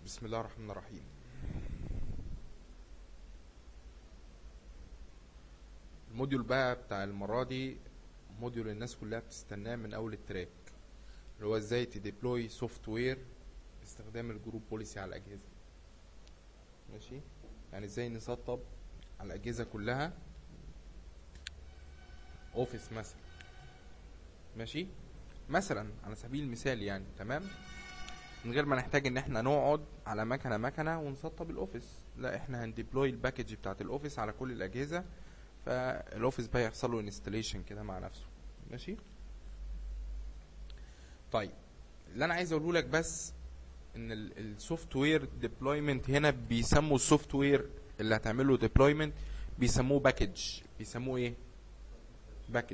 بسم الله الرحمن الرحيم الموديول بقى بتاع المرة دي موديول الناس كلها بتستناه من أول التراك اللي هو ازاي تديبلوي سوفت وير باستخدام الجروب بوليسي على الأجهزة ماشي يعني ازاي نسطب على الأجهزة كلها اوفيس مثلا ماشي مثلا على سبيل المثال يعني تمام من غير ما نحتاج ان احنا نقعد على مكنه مكنه ونسطب الاوفيس لا احنا هنديبلوي الباكج بتاعت الاوفيس على كل الاجهزه فالاوفيس بقى يحصل له انستليشن كده مع نفسه ماشي طيب اللي انا عايز اقوله لك بس ان السوفت وير ديبلويمنت هنا بيسموا السوفت وير اللي هتعمله ديبلويمنت بيسموه باكج بيسموه ايه باكج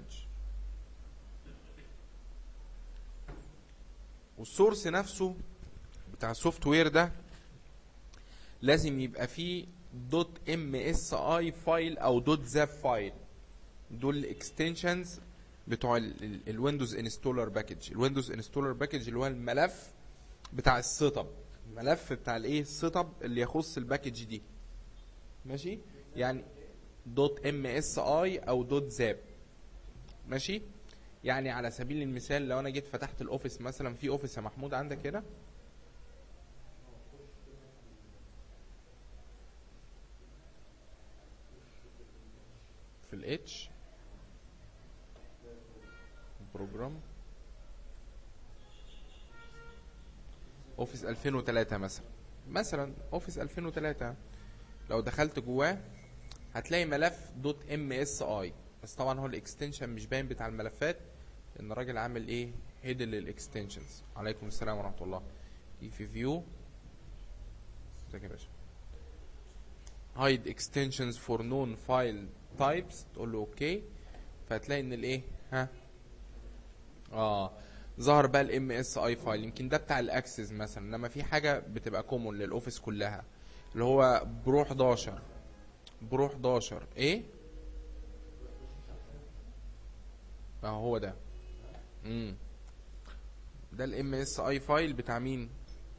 والسورس نفسه بتاع السوفت وير ده لازم يبقى فيه دوت ام اس اي فايل او دوت زاب فايل دول الاكستنشنز بتوع الويندوز انستولر باكج الويندوز انستولر باكج اللي هو الملف بتاع السيت اب الملف بتاع الايه السيت اب اللي يخص الباكج دي ماشي يعني دوت ام اس اي او دوت زاب ماشي يعني على سبيل المثال لو انا جيت فتحت الاوفيس مثلا في اوفيس يا محمود عندك هنا في الاتش بروجرام اوفيس 2003 مثلا مثلا اوفيس 2003 لو دخلت جواه هتلاقي ملف دوت ام اس اي بس طبعا هو الاكستنشن مش باين بتاع الملفات ان الراجل عامل ايه هيدن للاكستنشنز عليكم السلام ورحمه الله دي في فيو ازيك يا باشا هايد اكستنشنز فور نون فايل تايبس تقول له اوكي فهتلاقي ان الايه ها اه ظهر بقى الام اس اي فايل يمكن ده بتاع الاكسس مثلا انما في حاجه بتبقى كومون للاوفيس كلها اللي هو برو 11 برو 11 ايه اه هو ده امم ده الام اس اي فايل بتاع مين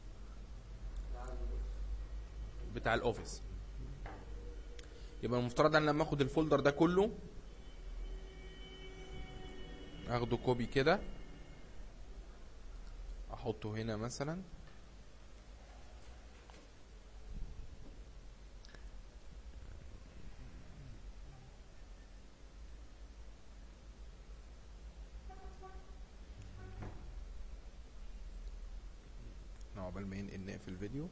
بتاع الاوفيس يبقى المفترض ان لما اخد الفولدر ده كله اخده كوبي كده احطه هنا مثلا عقبال ما ينقل نقفل الفيديو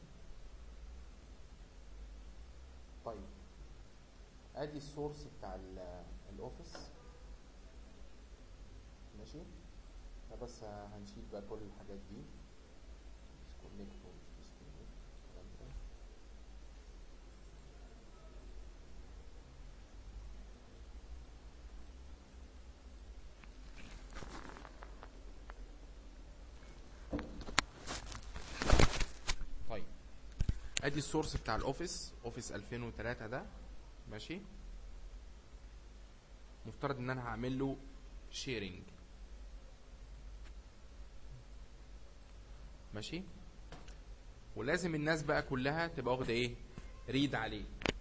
طيب ادي السورس بتاع الاوفيس ماشي بس هنشيل بقى كل الحاجات دي ديسكونكت ومش ديسكونكت الكلام ده طيب ادي السورس بتاع الاوفيس اوفيس 2003 ده ماشي مفترض ان انا هعمل له شيرنج ماشي ولازم الناس بقى كلها تبقى واخده ايه ريد عليه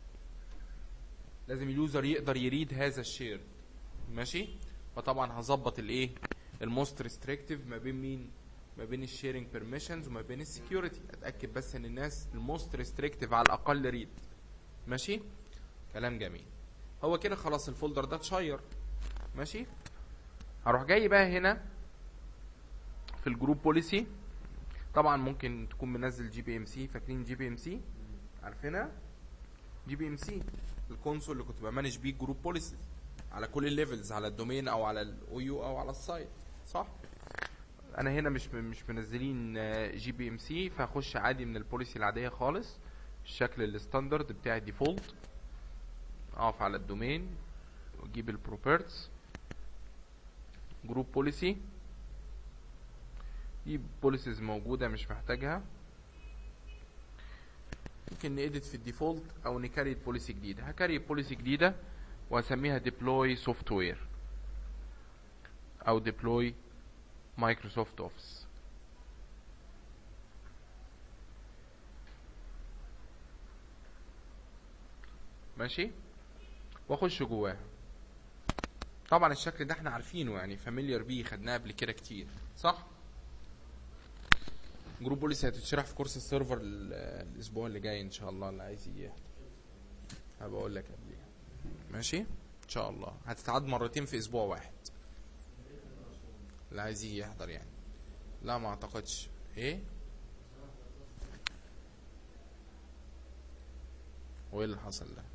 لازم اليوزر يقدر يريد هذا الشير ماشي فطبعا هظبط الايه الموست ريستريكتيف ما بين مين ما بين الشيرنج بيرميشنز وما بين السكيورتي اتاكد بس ان الناس الموست ريستريكتيف على الاقل ريد ماشي كلام جميل هو كده خلاص الفولدر ده اتشير ماشي هروح جاي بقى هنا في الجروب بوليسي طبعا ممكن تكون منزل جي بي ام سي فاكرين جي بي ام سي عارفينها جي بي ام سي الكونسول اللي كنت بمانج بيه جروب بوليسيز على كل الليفلز على الدومين او على الاو يو او على السايت صح انا هنا مش مش منزلين جي بي ام سي فهخش عادي من البوليسي العاديه خالص الشكل الستاندرد بتاع الديفولت اقف على الدومين واجيب البروبرتس جروب بوليسي دي بوليسيز موجودة مش محتاجها ممكن نإدت في الديفولت او نكري بوليسي جديدة هكري بوليسي جديدة وهسميها deploy software او deploy مايكروسوفت اوفيس ماشي واخش جواه طبعا الشكل ده احنا عارفينه يعني فاميليار بيه خدناه قبل كده كتير صح جروب بوليس هتتشرح في كورس السيرفر ال- الاسبوع اللي جاي ان شاء الله اللي عايز يحضر هبقى اقول لك قبليها ماشي ان شاء الله هتتعاد مرتين في اسبوع واحد اللي عايز يجي يحضر يعني لا ما اعتقدش ايه وايه اللي حصل ده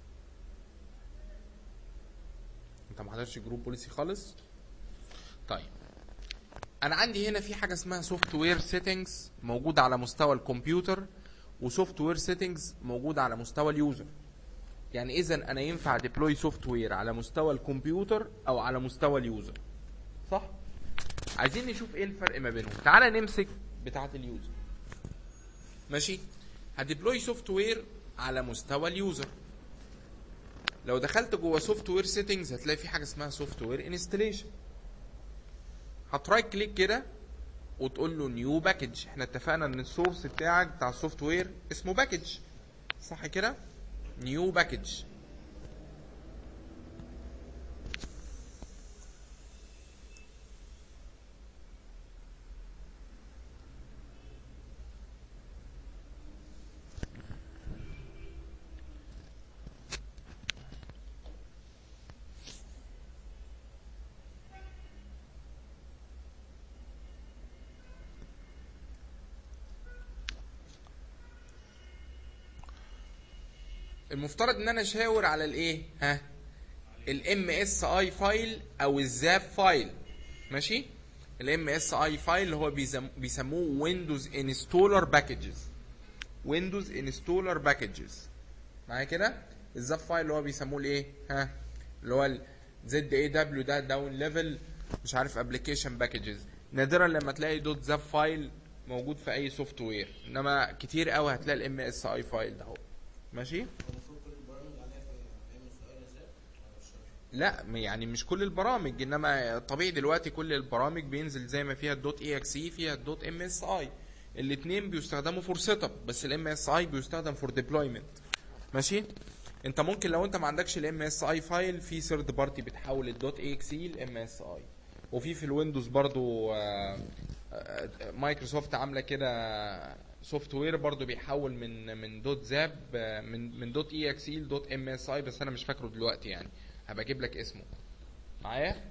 انت ما حضرتش جروب بوليسي خالص طيب انا عندي هنا في حاجه اسمها سوفت وير سيتنجز موجوده على مستوى الكمبيوتر وسوفت وير سيتنجز موجوده على مستوى اليوزر يعني اذا انا ينفع ديبلوي سوفت وير على مستوى الكمبيوتر او على مستوى اليوزر صح عايزين نشوف ايه الفرق ما بينهم تعالى نمسك بتاعه اليوزر ماشي هديبلوي سوفت وير على مستوى اليوزر لو دخلت جوه سوفت وير سيتنجز هتلاقي في حاجه اسمها سوفت وير انستليشن هترايت كليك كده وتقول له نيو باكج احنا اتفقنا ان السورس بتاعك بتاع السوفت وير اسمه باكج صح كده نيو باكج المفترض ان انا اشاور على الايه ها الام اس اي فايل او الزاب فايل ماشي الام اس اي فايل اللي هو بيزم- بيسموه ويندوز انستولر باكجز ويندوز انستولر باكجز معايا كده الزاب فايل اللي هو بيسموه الايه ها اللي هو زد اي دبليو ده داون ليفل مش عارف ابلكيشن باكجز نادرا لما تلاقي دوت زاب فايل موجود في اي سوفت وير انما كتير قوي هتلاقي الام اس اي فايل ده اهو ماشي لا م- يعني مش كل البرامج انما طبيعي دلوقتي كل البرامج بينزل زي ما فيها الدوت اي اكس اي فيها الدوت ام اس اي الاثنين بيستخدموا فور سيت اب بس الام اس اي بيستخدم فور ديبلويمنت ماشي انت ممكن لو انت ما عندكش الام اس اي فايل في ثيرد بارتي بتحول الدوت اي اكس اي لام اس اي وفي في الويندوز برضو آه، آه، مايكروسوفت عامله كده سوفت وير برضو بيحول من من دوت زاب آه، من من دوت اي اكس اي لدوت ام اس اي بس انا مش فاكره دلوقتي يعني هبقى اجيب لك اسمه معايا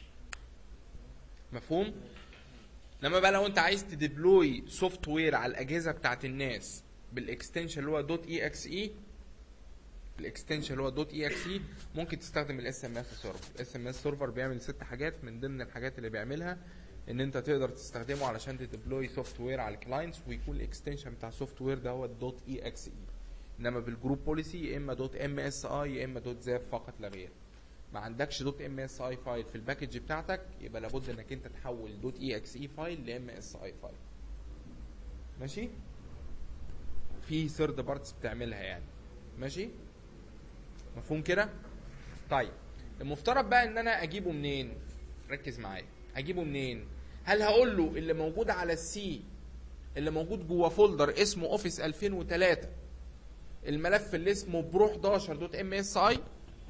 مفهوم انما بقى لو انت عايز تديبلوي سوفت وير على الاجهزه بتاعت الناس بالاكستنشن اللي هو دوت اي اكس اي الاكستنشن اللي هو دوت اي اكس اي ممكن تستخدم الاس ام اس سيرفر الاس ام اس سيرفر بيعمل ست حاجات من ضمن الحاجات اللي بيعملها ان انت تقدر تستخدمه علشان تديبلوي سوفت وير على الكلاينتس ويكون الاكستنشن بتاع السوفت وير ده هو الدوت اي اكس اي انما بالجروب بوليسي يا اما دوت ام اس اي يا اما دوت زاب فقط لا غير ما عندكش دوت ام اس اي فايل في الباكج بتاعتك يبقى لابد انك انت تحول دوت اي اكس اي فايل لام اس اي فايل ماشي في ثيرد بارتس بتعملها يعني ماشي مفهوم كده طيب المفترض بقى ان انا اجيبه منين ركز معايا اجيبه منين هل هقول له اللي موجود على السي اللي موجود جوه فولدر اسمه اوفيس 2003 الملف اللي اسمه برو 11 دوت ام اس اي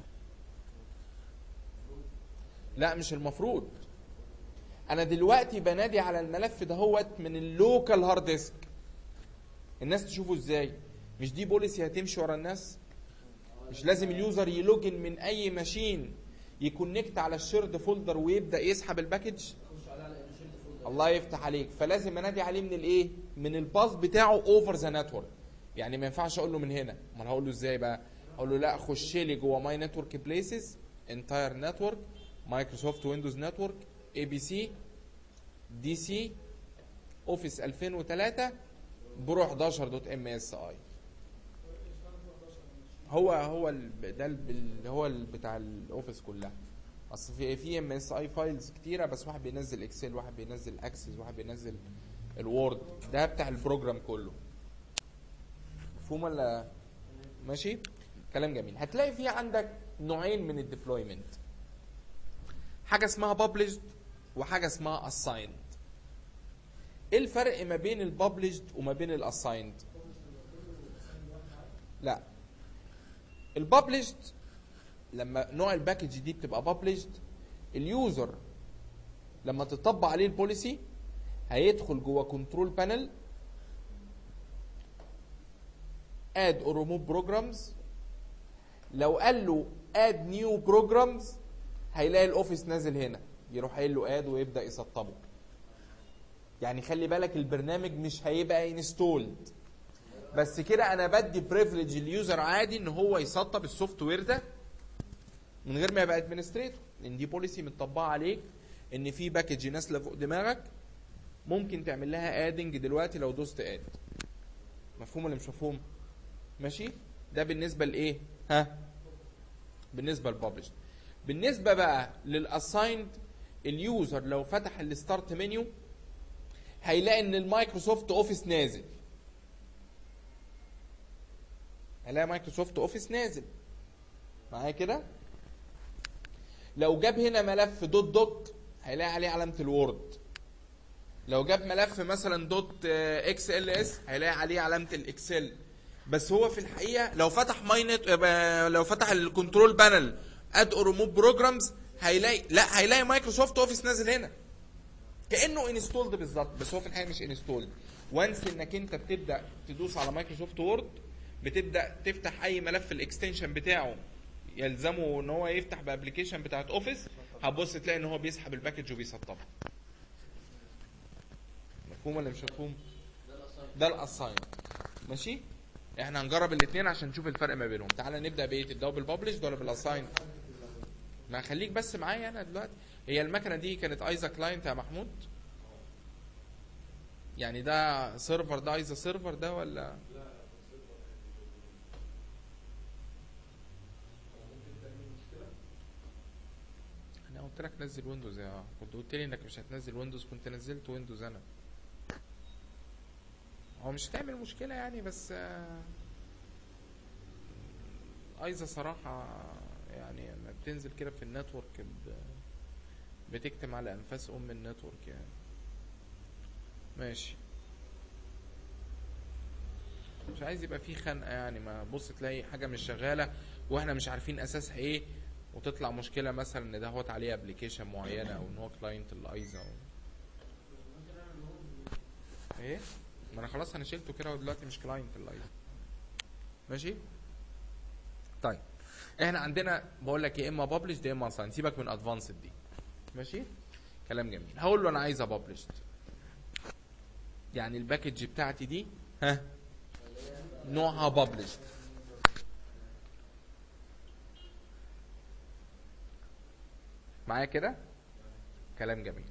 لا مش المفروض انا دلوقتي بنادي على الملف دهوت من اللوكال هارد ديسك الناس تشوفه ازاي مش دي بوليسي هتمشي ورا الناس مش لازم اليوزر يلوجن من اي ماشين يكونكت على الشيرد فولدر ويبدا يسحب الباكج الله يفتح عليك فلازم انادي عليه من الايه من الباص بتاعه اوفر ذا نتورك يعني ما ينفعش اقول له من هنا امال هقول له ازاي بقى اقول له لا خش لي جوه ماي نتورك بليسز انتاير نتورك مايكروسوفت ويندوز نتورك اي بي سي دي سي اوفيس 2003 برو 11 دوت ام اس اي هو هو ال- ده ال- اللي هو ال- بتاع الاوفيس كلها اصل في في ام اس اي فايلز كتيره بس واحد بينزل اكسل واحد بينزل اكسس واحد بينزل الوورد ده بتاع البروجرام كله مفهوم ولا ماشي كلام جميل هتلاقي في عندك نوعين من الديبلويمنت حاجه اسمها published وحاجه اسمها assigned ايه الفرق ما بين الببلشد وما بين الاسايند لا الببلشد لما نوع الباكج دي بتبقى ببلشد اليوزر لما تطبق عليه البوليسي هيدخل جوه كنترول بانل اد اور ريموف بروجرامز لو قال له اد نيو بروجرامز هيلاقي الاوفيس نازل هنا يروح قايل له اد ويبدا يسطبه يعني خلي بالك البرنامج مش هيبقى انستولد بس كده انا بدي بريفليج اليوزر عادي ان هو يسطب السوفت وير ده من غير ما يبقى ادمنستريتور لان دي بوليسي متطبقه عليك ان في باكج نازله فوق دماغك ممكن تعمل لها ادنج دلوقتي لو دوست اد مفهوم ولا مش مفهوم ماشي ده بالنسبه لايه ها بالنسبه للببلش بالنسبه بقى للاسايند اليوزر لو فتح الستارت منيو هيلاقي ان المايكروسوفت اوفيس نازل هيلاقي مايكروسوفت اوفيس نازل معايا كده لو جاب هنا ملف دوت دوت هيلاقي عليه علامه الوورد لو جاب ملف مثلا دوت اكس ال اس هيلاقي عليه علامه الاكسل بس هو في الحقيقه لو فتح ماينت لو فتح الكنترول بانل اد اور ريموف بروجرامز هيلاقي لا هيلاقي مايكروسوفت اوفيس نازل هنا كانه انستولد بالظبط بس هو في الحقيقه مش انستولد وانس انك انت بتبدا تدوس على مايكروسوفت وورد بتبدا تفتح اي ملف الاكستنشن بتاعه يلزمه ان هو يفتح بابلكيشن بتاعت اوفيس هتبص تلاقي ان هو بيسحب الباكج وبيسطبها مفهوم ولا مش مفهوم ده الاساين ماشي احنا هنجرب الاثنين عشان نشوف الفرق ما بينهم تعالى نبدا بايه تبداوا بالببلش ولا بالاساين ما خليك بس معايا انا دلوقتي هي المكنه دي كانت ايزا كلاينت يا محمود يعني ده سيرفر ده ايزا سيرفر ده ولا انا قلت لك نزل ويندوز يا كنت قلت لي انك مش هتنزل ويندوز كنت نزلت ويندوز انا هو مش هتعمل مشكله يعني بس آه، ايزا صراحه يعني لما بتنزل كده في النتورك ب- بتكتم على انفاس ام النتورك يعني ماشي مش عايز يبقى فيه خنقه يعني ما بص تلاقي حاجه مش شغاله واحنا مش عارفين اساسها ايه وتطلع مشكله مثلا ان ده هوت عليه ابلكيشن معينه او ان هو كلاينت الايزا و... ايه ما انا خلاص انا شلته كده ودلوقتي مش كلاينت الايزا ماشي طيب احنا عندنا بقول لك يا اما ببلش يا اما اساين سيبك من ادفانسد دي ماشي كلام جميل هقول له انا عايزها ببلشد يعني الباكج بتاعتي دي ها نوعها ببلشد معايا كده كلام جميل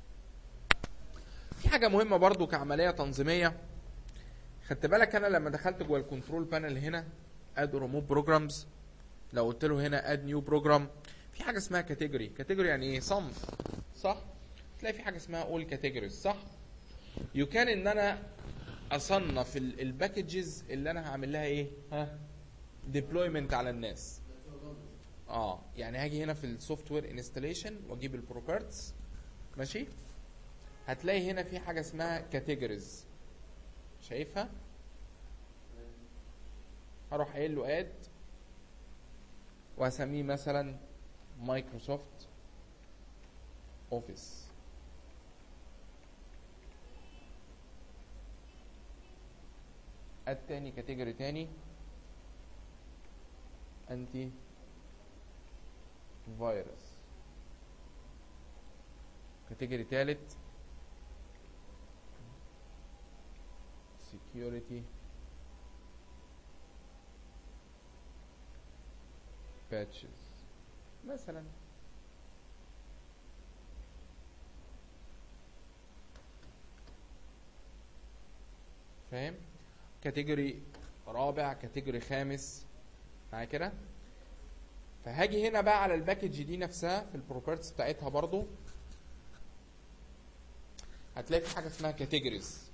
في حاجه مهمه برضو كعمليه تنظيميه خدت بالك انا لما دخلت جوه الكنترول بانل هنا اد ريموف بروجرامز لو قلت له هنا اد نيو بروجرام في حاجه اسمها كاتيجوري كاتيجوري يعني ايه صنف صح تلاقي في حاجه اسمها اول كاتيجوريز صح يمكن ان انا اصنف الباكجز اللي انا هعمل لها ايه ها ديبلويمنت على الناس اه يعني هاجي هنا في السوفت وير انستليشن واجيب البروبرتس ماشي هتلاقي هنا في حاجه اسمها كاتيجوريز شايفها هروح قايل له اد وهسميه مثلا مايكروسوفت اوفيس اد تاني كاتيجوري تاني انتي فيروس كاتيجوري تالت security patches مثلا فاهم كاتيجوري رابع كاتيجوري خامس معايا كده فهاجي هنا بقى على الباكج دي نفسها في البروبرتس بتاعتها برضو هتلاقي في حاجه اسمها كاتيجوريز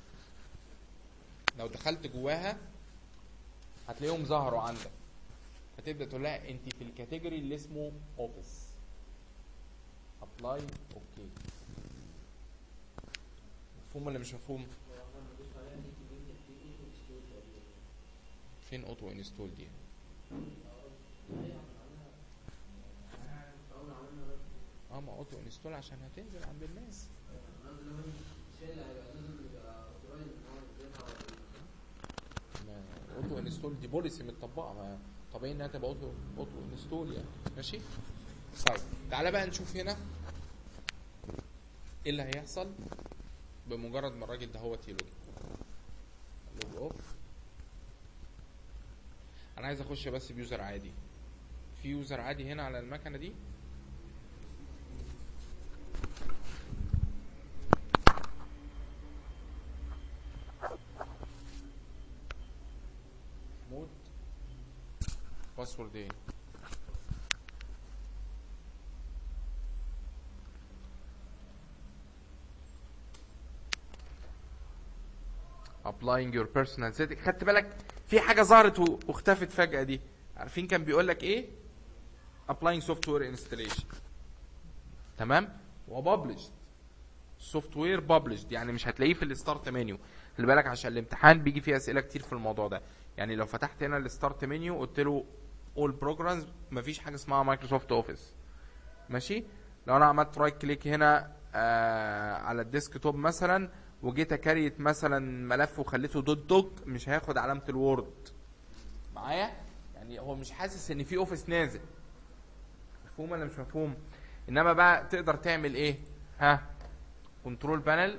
لو دخلت جواها هتلاقيهم ظهروا عندك هتبدا تقول لها انت في الكاتيجوري اللي اسمه اوفيس ابلاي اوكي مفهوم ولا مش مفهوم فين اوتو انستول دي اه ما اوتو انستول عشان هتنزل عند الناس ما اوتو انستول دي بوليسي متطبقه ما طبيعي انها تبقى اوتو اوتو انستول يعني ماشي طيب تعالى بقى نشوف هنا ايه اللي هيحصل بمجرد ما الراجل ده هو يلوج لوج اوف انا عايز اخش بس بيوزر عادي في يوزر عادي هنا على المكنه دي مود باسورد ايه applying your personal setting خدت بالك في حاجه ظهرت و- واختفت فجاه دي عارفين كان بيقول لك ايه applying software installation تمام وببلشد سوفت وير ببلشد يعني مش هتلاقيه في الستارت منيو خلي بالك عشان الامتحان بيجي فيه اسئله كتير في الموضوع ده يعني لو فتحت هنا الستارت منيو قلت له all programs مفيش حاجه اسمها مايكروسوفت اوفيس ماشي لو انا عملت رايت كليك هنا آه على الديسك توب مثلا وجيت اكريت مثلا ملف وخليته دوت دوك مش هياخد علامه الوورد معايا يعني هو مش حاسس ان في اوفيس نازل مفهوم ولا مش مفهوم انما بقى تقدر تعمل ايه ها كنترول بانل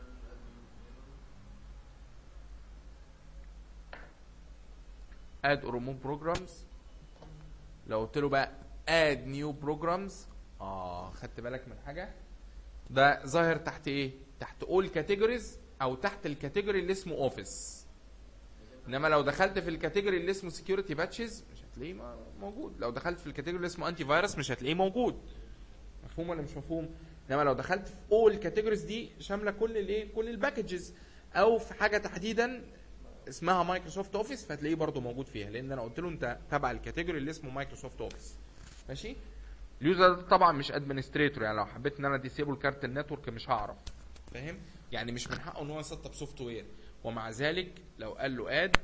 اد اور ريموف بروجرامز لو قلت له بقى اد نيو بروجرامز اه خدت بالك من حاجه ده ظاهر تحت ايه تحت اول كاتيجوريز او تحت الكاتيجوري اللي اسمه اوفيس انما لو دخلت في الكاتيجوري اللي اسمه سكيورتي باتشز مش هتلاقيه م- موجود لو دخلت في الكاتيجوري اللي اسمه انتي فيروس مش هتلاقيه موجود مفهوم ولا مش مفهوم انما لو دخلت في اول كاتيجوريز دي شامله كل الايه كل الباكجز او في حاجه تحديدا اسمها مايكروسوفت اوفيس فهتلاقيه برضو موجود فيها لان انا قلت له انت تبع الكاتيجوري اللي اسمه مايكروسوفت اوفيس ماشي اليوزر ده طبعا مش ادمنستريتور يعني لو حبيت ان انا ديسيبل كارت النتورك مش هعرف فاهم يعني مش من حقه ان هو يسطب سوفت وير ومع ذلك لو قال له اد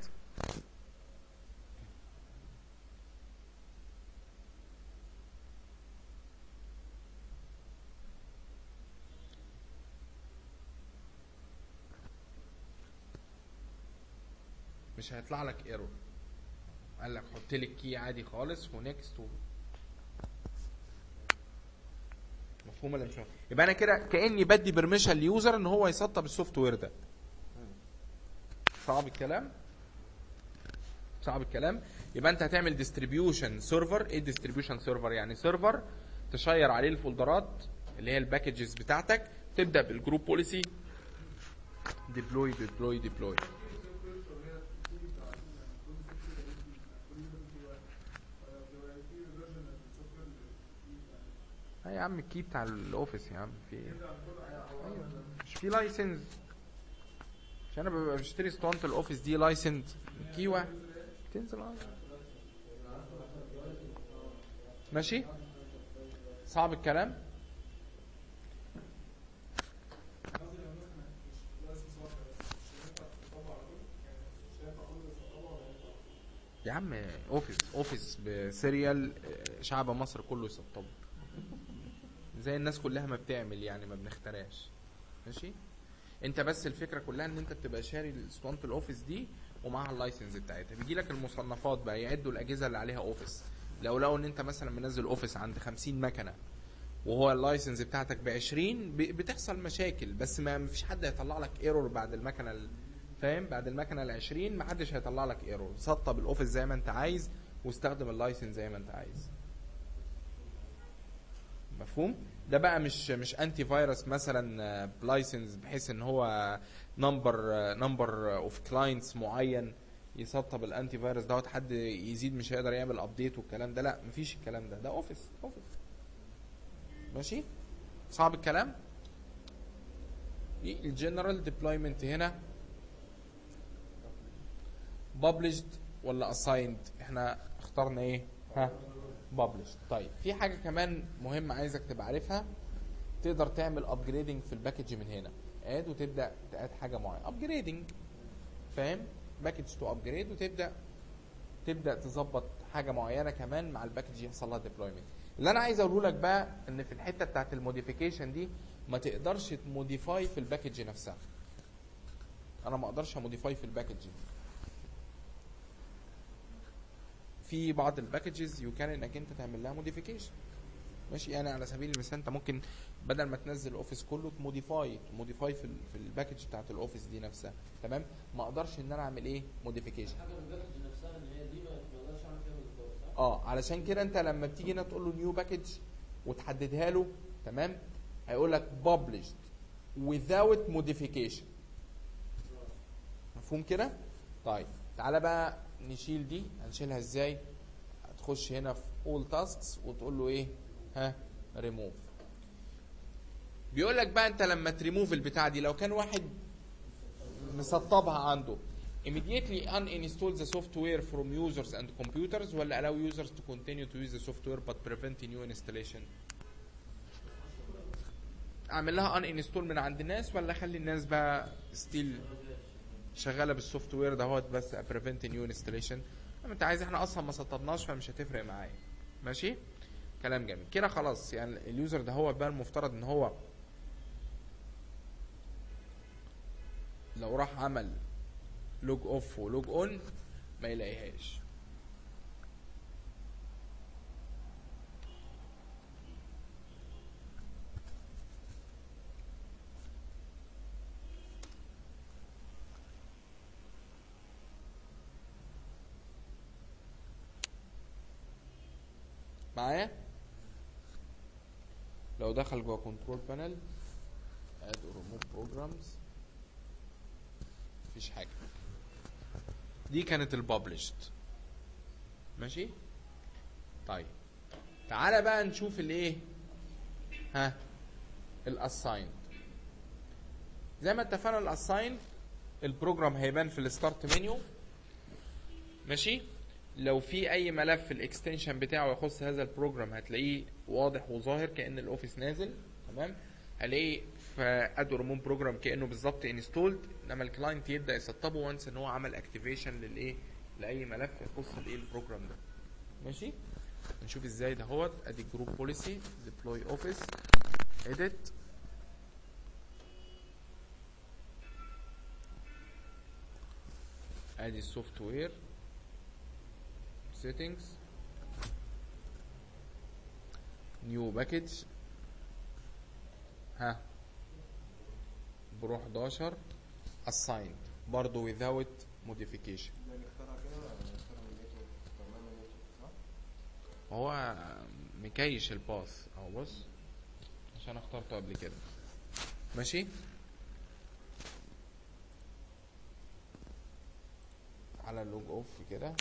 مش هيطلع لك ايرور قال لك حط لي الكي عادي خالص ونكست و... مفهوم ولا مش مفهوم يبقى انا كده كاني بدي برميشن ليوزر ان هو يسطب السوفت وير ده صعب الكلام صعب الكلام يبقى انت هتعمل ديستريبيوشن سيرفر ايه ديستريبيوشن سيرفر يعني سيرفر تشير عليه الفولدرات اللي هي الباكجز بتاعتك تبدا بالجروب بوليسي ديبلوي ديبلوي ديبلوي ها يا عم الكي بتاع الاوفيس يا عم في ايه ايوه مش في لايسنس مش انا ببقى بشتري اسطوانه الاوفيس دي لايسنس كي واحد تنزل اه ماشي صعب الكلام يا عم اوفيس اوفيس بسيريال آه، شعب مصر كله يسطبه زي الناس كلها ما بتعمل يعني ما بنخترعش ماشي انت بس الفكره كلها ان انت بتبقى شاري اسطوانه الاوفيس دي ومعاها اللايسنس بتاعتها بيجي لك المصنفات بقى يعدوا الاجهزه اللي عليها اوفيس لو لقوا ان انت مثلا منزل اوفيس عند 50 مكنه وهو اللايسنس بتاعتك ب 20 ب- بتحصل مشاكل بس ما فيش حد هيطلع لك ايرور بعد المكنه ال- فاهم بعد المكنه ال 20 ما حدش هيطلع لك ايرور سطب الاوفيس زي ما انت عايز واستخدم اللايسنس زي ما انت عايز مفهوم ده بقى مش مش انتي فيروس مثلا بلايسنس بحيث ان هو نمبر نمبر اوف كلاينتس معين يسطب الانتي فيروس دوت حد يزيد مش هيقدر يعمل ابديت والكلام ده لا مفيش الكلام ده ده اوفيس اوفيس ماشي صعب الكلام دي الجنرال ديبلويمنت هنا published ولا assigned احنا اخترنا ايه ها published طيب في حاجه كمان مهمه عايزك تبقى عارفها تقدر تعمل upgrading في الباكج من هنا اد وتبدا تاد حاجه معينه upgrading فاهم باكج تو ابجريد وتبدا تبدا تظبط حاجه معينه كمان مع الباكج يحصل لها ديبلويمنت اللي انا عايز اقوله لك بقى ان في الحته بتاعت الموديفيكيشن دي ما تقدرش تموديفاي في الباكج نفسها انا ما اقدرش اموديفاي في الباكج دي في بعض الباكجز يو كان انك انت تعمل لها موديفيكيشن ماشي يعني على سبيل المثال انت ممكن بدل ما تنزل الاوفيس كله تموديفاي تموديفاي في ال في الباكج بتاعت الاوفيس دي نفسها تمام ما اقدرش ان انا اعمل ايه موديفيكيشن حاجه من الباكج نفسها ان هي دي ما ما اقدرش اعمل فيها موديفاي صح؟ اه علشان كده انت لما بتيجي هنا تقول له نيو باكج وتحددها له تمام هيقول لك published without modification مفهوم كده طيب تعالى بقى نشيل دي هنشيلها ازاي هتخش هنا في all tasks وتقول له ايه ها remove بيقول لك بقى انت لما تريموف البتاع دي لو كان واحد مسطبها عنده immediately uninstall the software from users and computers ولا allow users to continue to use the software but prevent new installation اعمل لها uninstall من عند الناس ولا اخلي الناس بقى still شغاله بالسوفت وير دهوت بس prevent new installation اما انت عايز احنا اصلا ما سطبناش فمش هتفرق معايا ماشي كلام جميل كده خلاص يعني اليوزر ده هو بقى المفترض ان هو لو راح عمل لوج اوف ولوج اون ما يلاقيهاش معايا لو دخل جوه كنترول بانل اد ريموف بروجرامز مفيش حاجه دي كانت الببلشد ماشي طيب تعالى بقى نشوف الايه ها الاسايند زي ما اتفقنا الاسايند البروجرام هيبان في الستارت منيو ماشي لو في اي ملف في الاكستنشن بتاعه يخص هذا البروجرام هتلاقيه واضح وظاهر كان الاوفيس نازل تمام هلاقيه في ادو ريموف بروجرام كانه بالظبط انستولد انما الكلاينت يبدا يسطبه وانس ان هو عمل اكتيفيشن للايه لاي ملف يخص الايه البروجرام ده ماشي نشوف ازاي ده هوت ادي جروب بوليسي ديبلوي اوفيس اديت ادي السوفت وير settings new package ها برو 11 assigned برضو without modification هو مكيش الباث اهو بص عشان اخترته قبل كده ماشي على اللوج اوف كده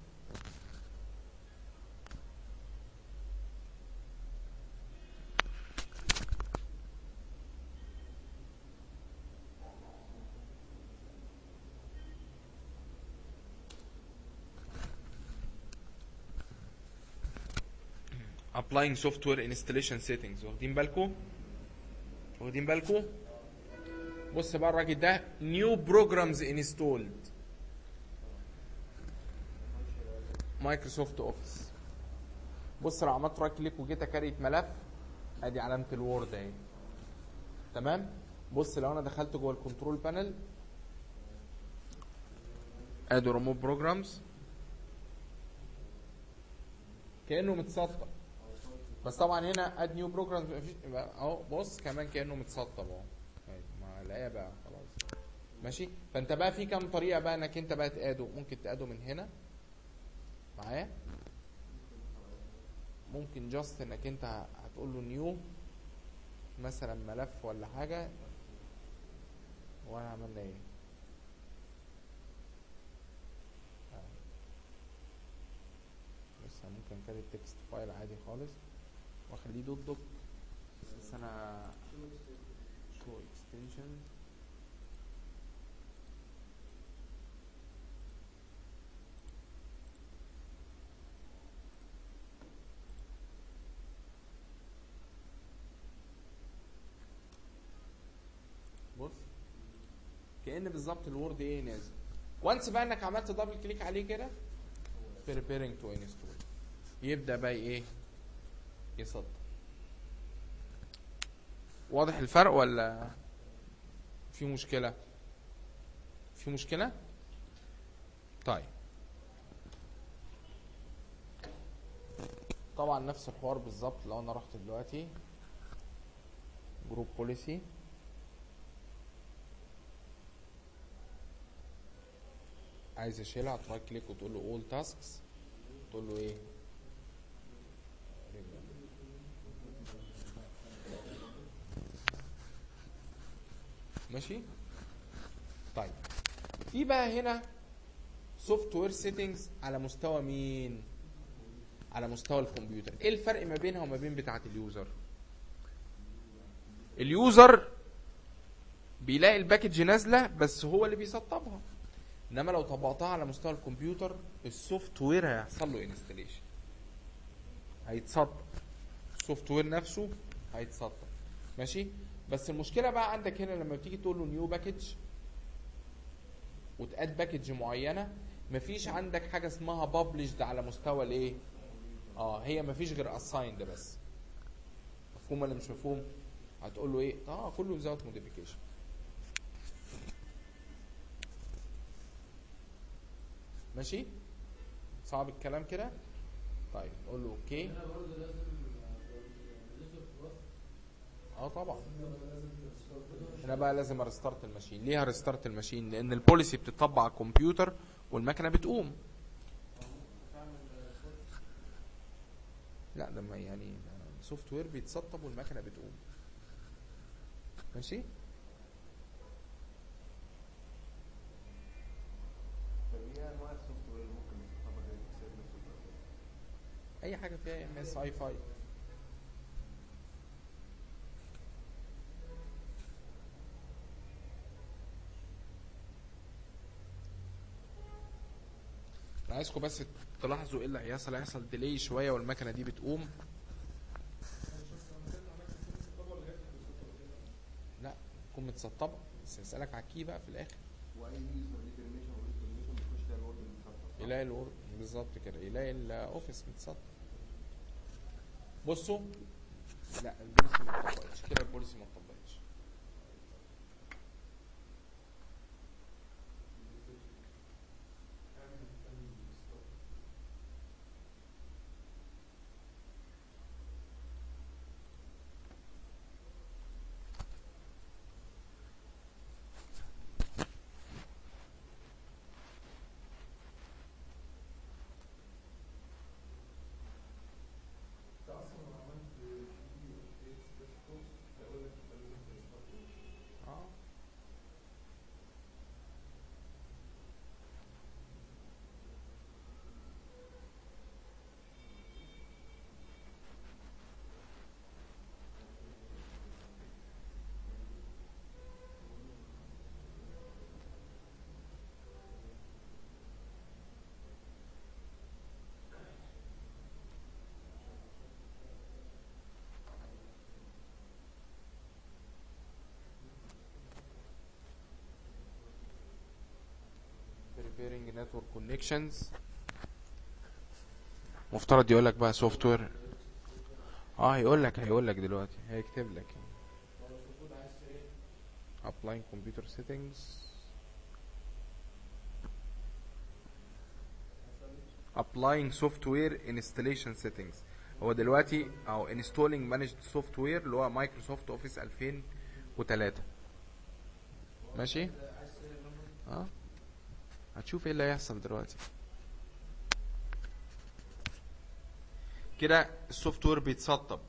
applying software installation settings واخدين بالكم واخدين بالكم بص بقى الراجل ده new programs installed مايكروسوفت اوفيس بص لو عملت رايت كليك وجيت اكريت ملف ادي علامه الوورد اهي تمام بص لو انا دخلت جوه الكنترول بانل ادي ريموف بروجرامز كانه متسطب بس طبعا هنا اد نيو بروجرام مفيش اهو بص كمان كانه متسطب اهو طيب، ما الاقيها بقى خلاص ماشي فانت بقى في كام طريقه بقى انك انت بقى تقاده ممكن تقاده من هنا معايا ممكن جاست انك انت هتقول له نيو مثلا ملف ولا حاجه وانا عملنا ايه بس أنا ممكن كده التكست فايل عادي خالص واخليه دوت دوك بس انا شو اكستنشن بص كأن بالظبط الوورد ايه نازل وانس بقى انك عملت دبل كليك عليه كده preparing to install يبدا بقى ايه يسطب واضح الفرق ولا في مشكله في مشكله طيب طبعا نفس الحوار بالظبط لو انا رحت دلوقتي جروب بوليسي عايز اشيلها هترايت كليك وتقول له اول تاسكس تقول له ايه ماشي طيب في بقى هنا سوفت وير سيتنجز على مستوى مين على مستوى الكمبيوتر ايه الفرق ما بينها وما بين بتاعه اليوزر اليوزر بيلاقي الباكج نازله بس هو اللي بيسطبها انما لو طبقتها على مستوى الكمبيوتر السوفت وير هيحصل له انستليشن هيتسطب السوفت وير نفسه هيتسطب ماشي بس المشكله بقى عندك هنا لما تيجي تقول له نيو باكج وتاد باكج معينه مفيش عندك حاجه اسمها بابلشد على مستوى الايه اه هي مفيش غير اسايند بس مفهوم ولا مش مفهوم هتقول له ايه اه كله without موديفيكيشن ماشي صعب الكلام كده طيب نقول له اوكي هنا برضه لازم ريزولف بروس اه طبعا هنا بقى لازم ارستارت الماشين ليه هرستارت الماشين لان البوليسي بتطبق على الكمبيوتر والمكنه بتقوم لا ده ما يعني سوفت وير بيتسطب والمكنه بتقوم ماشي طب ايه انواع السوفت وير اللي ممكن نستخدمها غير الاكسل نفسه اي حاجه فيها ام اس اي فاي انا عايزكم بس تلاحظوا ايه اللي هيحصل هيحصل ديلي شويه والمكنه دي بتقوم لا تكون متسطبه بس هسألك على الكي بقى في الاخر واي يوزر ليه بيرميشن وليه بيرميشن بيخش ده الورد المتسطب يلاقي الورد بالظبط كده يلاقي الاوفيس متسطب بصوا لا البوليسي ما اتطبقتش كده البوليسي ما اتطبقتش اه preparing network connections مفترض يقول لك بقى سوفت وير اه هيقول لك هيقول لك دلوقتي هيكتب لك applying computer settings applying software installation settings هو دلوقتي او installing managed software اللي هو مايكروسوفت اوفيس 2003 ماشي اه هتشوف ايه اللي هيحصل دلوقتي كده السوفت وير بيتسطب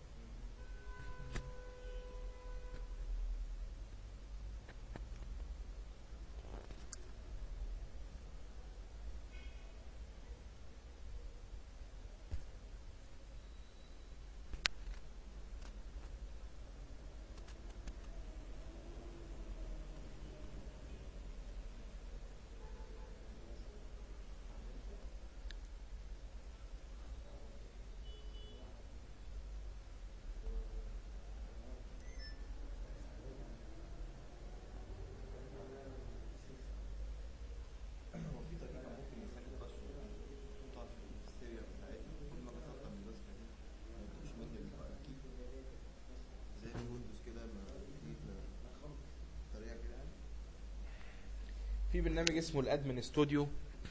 في برنامج اسمه الادمن ستوديو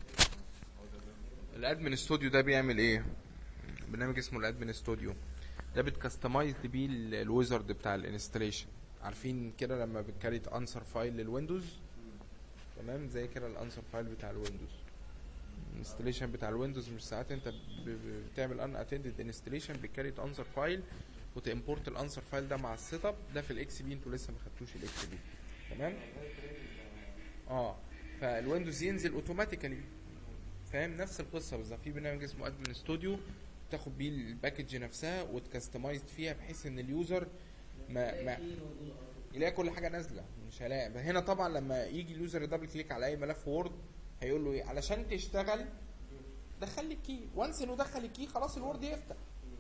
الادمن ستوديو ده بيعمل ايه برنامج اسمه الادمن ستوديو ده بتكستمايز بيه ال- الويزرد بتاع الانستليشن عارفين كده لما بتكريت انسر فايل للويندوز تمام زي كده الانسر فايل بتاع الويندوز الانستليشن بتاع الويندوز مش ساعات انت ب- ب- بتعمل ان اتندد انستليشن بتكريت انسر فايل وتمبورت الانسر فايل ده مع السيت اب ده في الاكس بي انتوا لسه ما خدتوش الاكس بي تمام اه فالويندوز ينزل اوتوماتيكالي فاهم نفس القصه بالظبط في برنامج اسمه ادمن ستوديو تاخد بيه الباكج نفسها وتكستمايز فيها بحيث ان اليوزر ما ما يلاقي كل حاجه نازله مش هلاقي بس هنا طبعا لما يجي اليوزر دبل كليك على اي ملف وورد هيقول له ايه علشان تشتغل دخل لي الكي وانس انه دخل الكي خلاص الوورد يفتح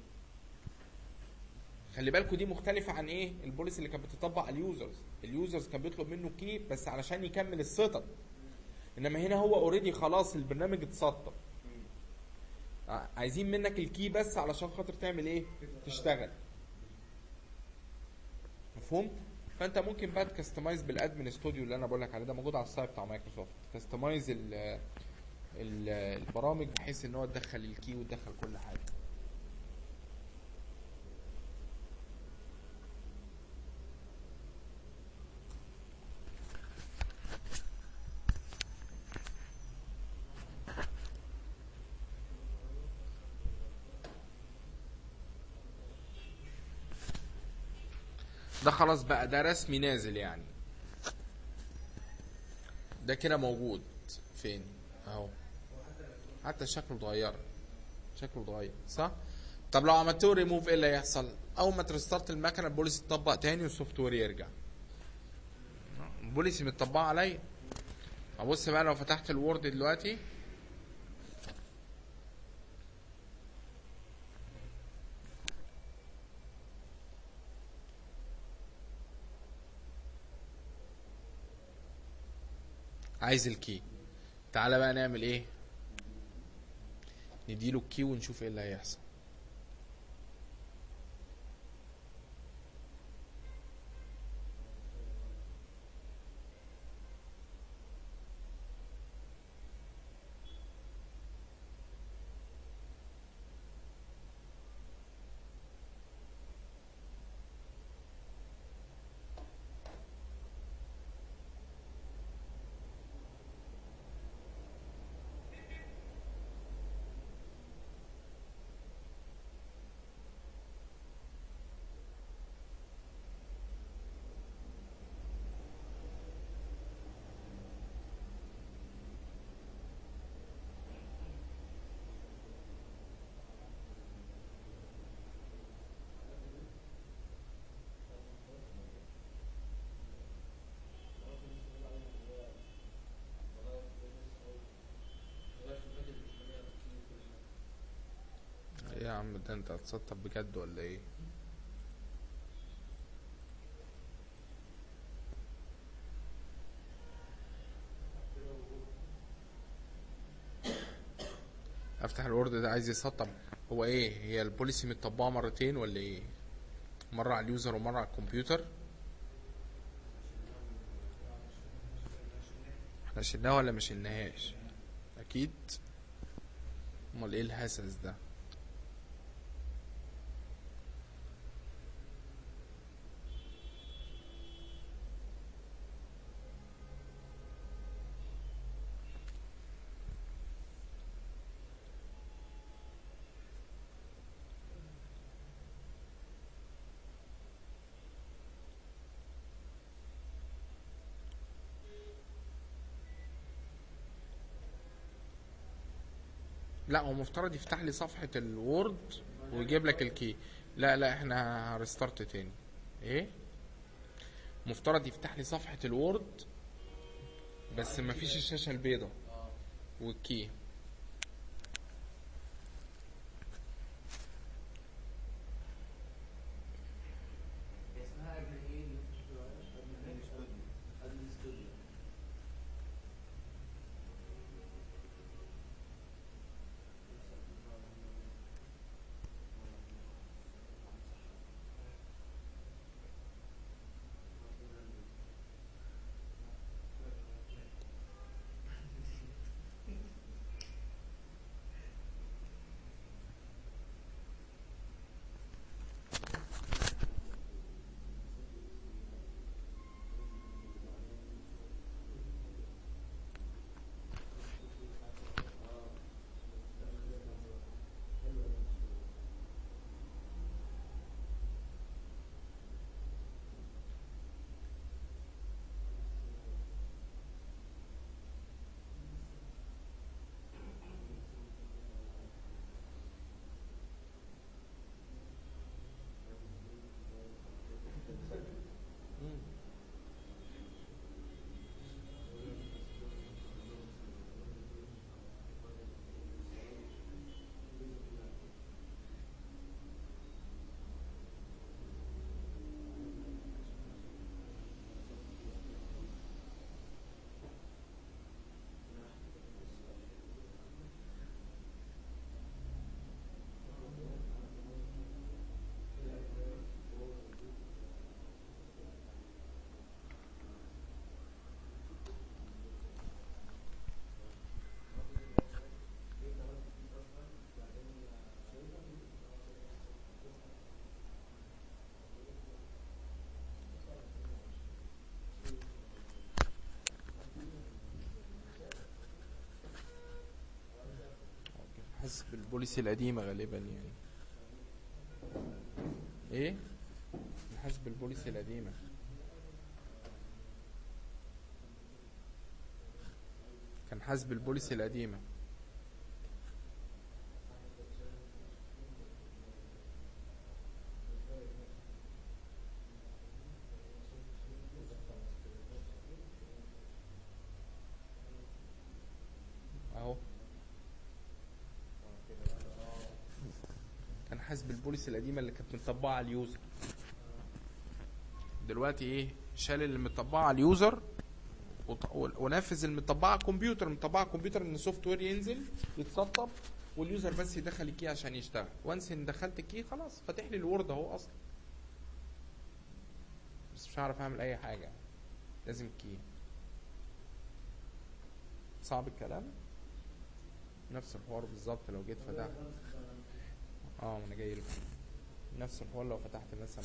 خلي بالكوا دي مختلفة عن ايه؟ البوليسي اللي كانت بتطبق على اليوزرز، اليوزرز كان بيطلب منه كي بس علشان يكمل السيت اب. انما هنا هو اوريدي خلاص البرنامج اتسطب. ع- عايزين منك الكي بس علشان خاطر تعمل ايه؟ تشتغل. مفهوم؟ فانت ممكن بقى تكستمايز بالادمن ستوديو اللي انا بقول لك عليه ده موجود على السايت بتاع مايكروسوفت، تكستمايز ال ال- البرامج بحيث ان هو تدخل الكي وتدخل كل حاجه. ده خلاص بقى ده رسمي نازل يعني ده كده موجود فين اهو حتى شكله اتغير شكله اتغير صح طب لو عملت له ريموف ايه اللي هيحصل اول ما ترستارت المكنه البوليسي يتطبق تاني والسوفت وير يرجع البوليسي متطبقه عليا ابص بقى لو فتحت الوورد دلوقتي عايز الكي تعالى بقى نعمل ايه نديله الكي ونشوف ايه اللي هيحصل ايه يا عم ده انت هتسطب بجد ولا ايه افتح الوورد ده عايز يسطب هو ايه هي البوليسي متطبقه مرتين ولا ايه مره على اليوزر ومره على الكمبيوتر احنا شلناها ولا ما شلناهاش اكيد امال ايه الهسس ده لا هو مفترض يفتح لي صفحة الوورد ويجيب لك الكي لا لا احنا هرستارت تاني ايه مفترض يفتح لي صفحة الوورد بس مفيش الشاشة البيضاء والكي اسمها قبل ايه اللي انت بتقول عليها؟ قبل ايه؟ قبل الاستوديو حسب البوليسي القديمة غالبا يعني ايه من حسب البوليسي القديمة كان حسب البوليسي القديمة اهو كان حسب البوليسي القديمة اللي كانت مطبقة على اليوزر دلوقتي ايه شال اللي مطبقة على اليوزر وط- ونفذ المطبقة على الكمبيوتر المطبقة على الكمبيوتر ان السوفت وير ينزل يتسطب واليوزر بس يدخل الكي عشان يشتغل وانس ان دخلت الكي خلاص فاتح لي الوورد اهو اصلا بس مش هعرف اعمل اي حاجة لازم كي صعب الكلام نفس الحوار بالظبط لو جيت فتحت اه ما انا جاي لكم نفس الحوار لو فتحت مثلا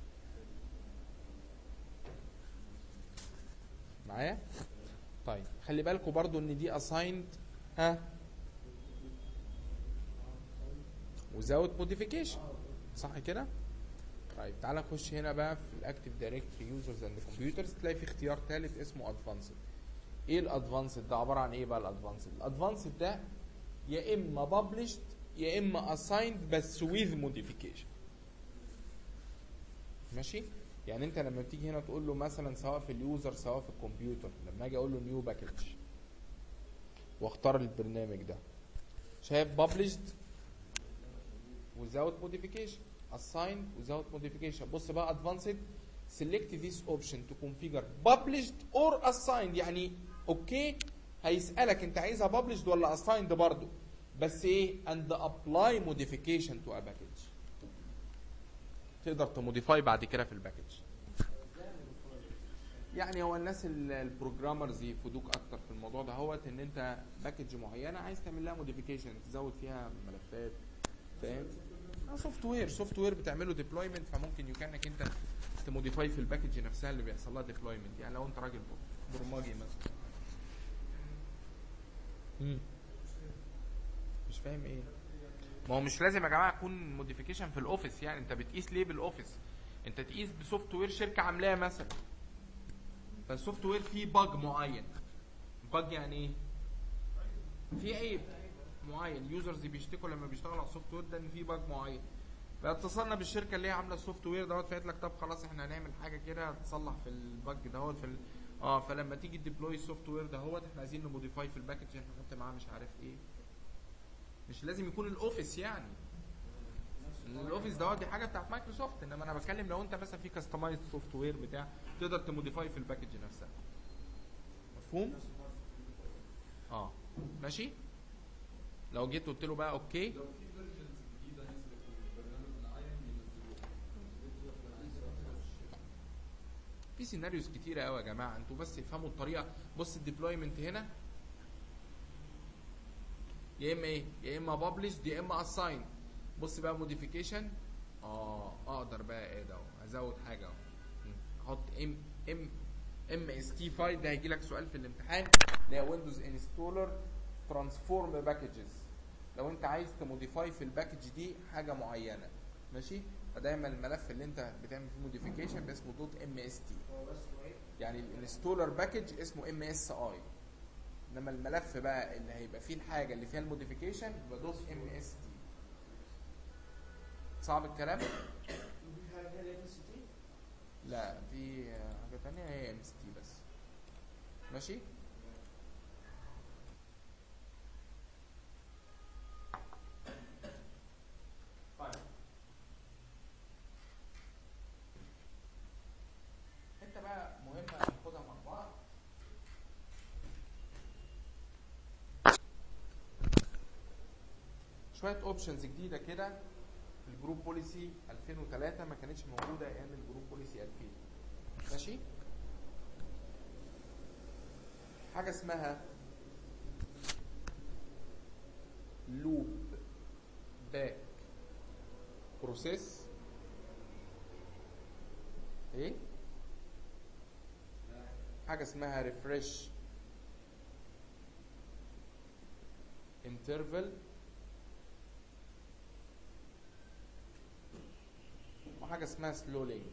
معايا طيب خلي بالكم برضو ان دي assigned ها without modification صح كده طيب تعالى نخش هنا بقى في الاكتيف دايركتوري يوزرز اند كمبيوترز تلاقي في اختيار ثالث اسمه ادفانسد ايه الادفانسد ده عباره عن ايه بقى الادفانسد الادفانسد ده يا اما published يا اما assigned بس with modification ماشي يعني انت لما بتيجي هنا تقول له مثلا سواء في اليوزر سواء في الكمبيوتر لما اجي اقول له نيو باكج واختار البرنامج ده شايف published without modification assigned without modification بص بقى advanced select this option to configure published or assigned يعني اوكي هيسألك انت عايزها published ولا assigned برضو بس ايه and apply modification to a package تقدر تموديفاي بعد كده في الباكج يعني هو الناس ال- البروجرامرز يفيدوك اكتر في الموضوع ده هوت ان انت باكج معينه عايز تعمل لها موديفيكيشن تزود فيها ملفات فاهم سوفت وير سوفت وير بتعمله ديبلويمنت فممكن يمكنك انت تموديفاي في الباكج نفسها اللي بيحصل لها ديبلويمنت يعني لو انت راجل برمجي مثلا مم. مش فاهم ايه ما هو مش لازم يا جماعه يكون موديفيكيشن في الاوفيس يعني انت بتقيس ليه بالاوفيس انت تقيس بسوفت وير شركه عاملاه مثلا فالسوفت وير فيه باج معين باج يعني ايه في عيب معين يوزرز بيشتكوا لما بيشتغلوا على السوفت وير ده ان في باج معين فاتصلنا بالشركه اللي هي عامله السوفت وير دوت فقالت لك طب خلاص احنا هنعمل حاجه كده تصلح في الباج دوت في ال... اه فلما تيجي تديبلوي السوفت وير دهوت احنا عايزين نموديفاي في الباكج احنا نحط معاه مش عارف ايه مش لازم يكون الاوفيس يعني الاوفيس دوت دي حاجه بتاعت مايكروسوفت انما انا بتكلم لو انت مثلا في كاستمايز سوفت وير بتاع تقدر تموديفاي في الباكج نفسها مفهوم اه ماشي لو جيت قلت له بقى اوكي لو في فيرجنز جديده نزلت والبرنامج معين ينزلوها في سيناريوز كتيرة قوي يا جماعة انتوا بس افهموا الطريقة بص الديبلويمنت هنا يا اما ايه يا اما بابلشد يا اما اساين بص بقى موديفيكيشن اه اقدر بقى ايه ده اهو ازود حاجة اهو م. احط ام ام ام اس تي فايل ده هيجي لك سؤال في الامتحان اللي هي ويندوز انستولر ترانسفورم باكجز لو انت عايز تموديفاي في الباكج دي حاجة معينة ماشي فدايما الملف اللي انت بتعمل فيه موديفيكيشن اسمه دوت ام اس تي هو بس ايه يعني الانستولر باكج اسمه ام اس اي انما الملف بقى اللي هيبقى فيه الحاجه اللي فيها الموديفيكيشن يبقى دوت ام اس تي صعب الكلام في حاجه ثانيه ام سي تي لا في حاجه تانية هي ام اس تي بس ماشي طيب حته بقى مهمه ناخدها مع بعض شويه اوبشنز جديده كده في الجروب بوليسي 2003 ما كانتش موجوده ايام الجروب بوليسي 2000 ماشي حاجه اسمها لوب باك بروسيس ايه حاجه اسمها ريفرش انترفال حاجه اسمها سلو لينك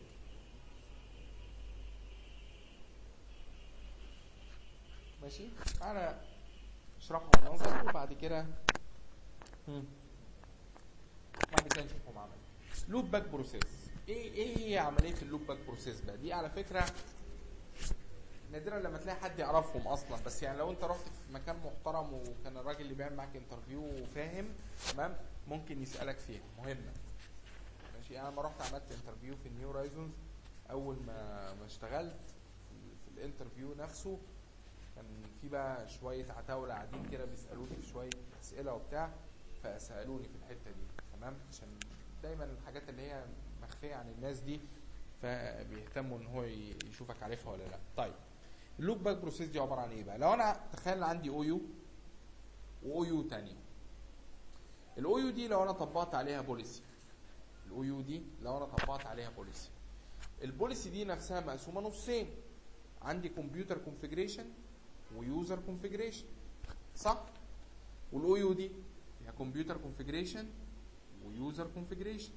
ماشي انا اشرحه نظري وبعد كده هم. بعد كده نشوفهم عملي لوب باك بروسيس ايه ايه هي عمليه اللوب باك بروسيس بقى دي على فكره نادرا لما تلاقي حد يعرفهم اصلا بس يعني لو انت رحت في مكان محترم وكان الراجل اللي بيعمل معاك انترفيو وفاهم تمام ممكن يسالك فيها مهمه ماشي انا لما رحت عملت انترفيو في النيو رايزونز اول ما ما اشتغلت في- في الانترفيو نفسه كان في بقى شويه عتاوله قاعدين كده بيسالوني في شويه اسئله وبتاع فسالوني في الحته دي تمام عشان دايما الحاجات اللي هي مخفيه عن الناس دي فبيهتموا ان هو ي- يشوفك عارفها ولا لا طيب اللوك باك بروسيس دي عباره عن ايه بقى لو انا تخيل عندي او يو واو يو تانية الاو يو دي لو انا طبقت عليها بوليسي الاو يو دي لو انا طبقت عليها بوليسي البوليسي دي نفسها مقسومه نصين عندي كمبيوتر كونفيجريشن ويوزر كونفيجريشن صح والاو يو دي فيها كمبيوتر كونفيجريشن ويوزر كونفيجريشن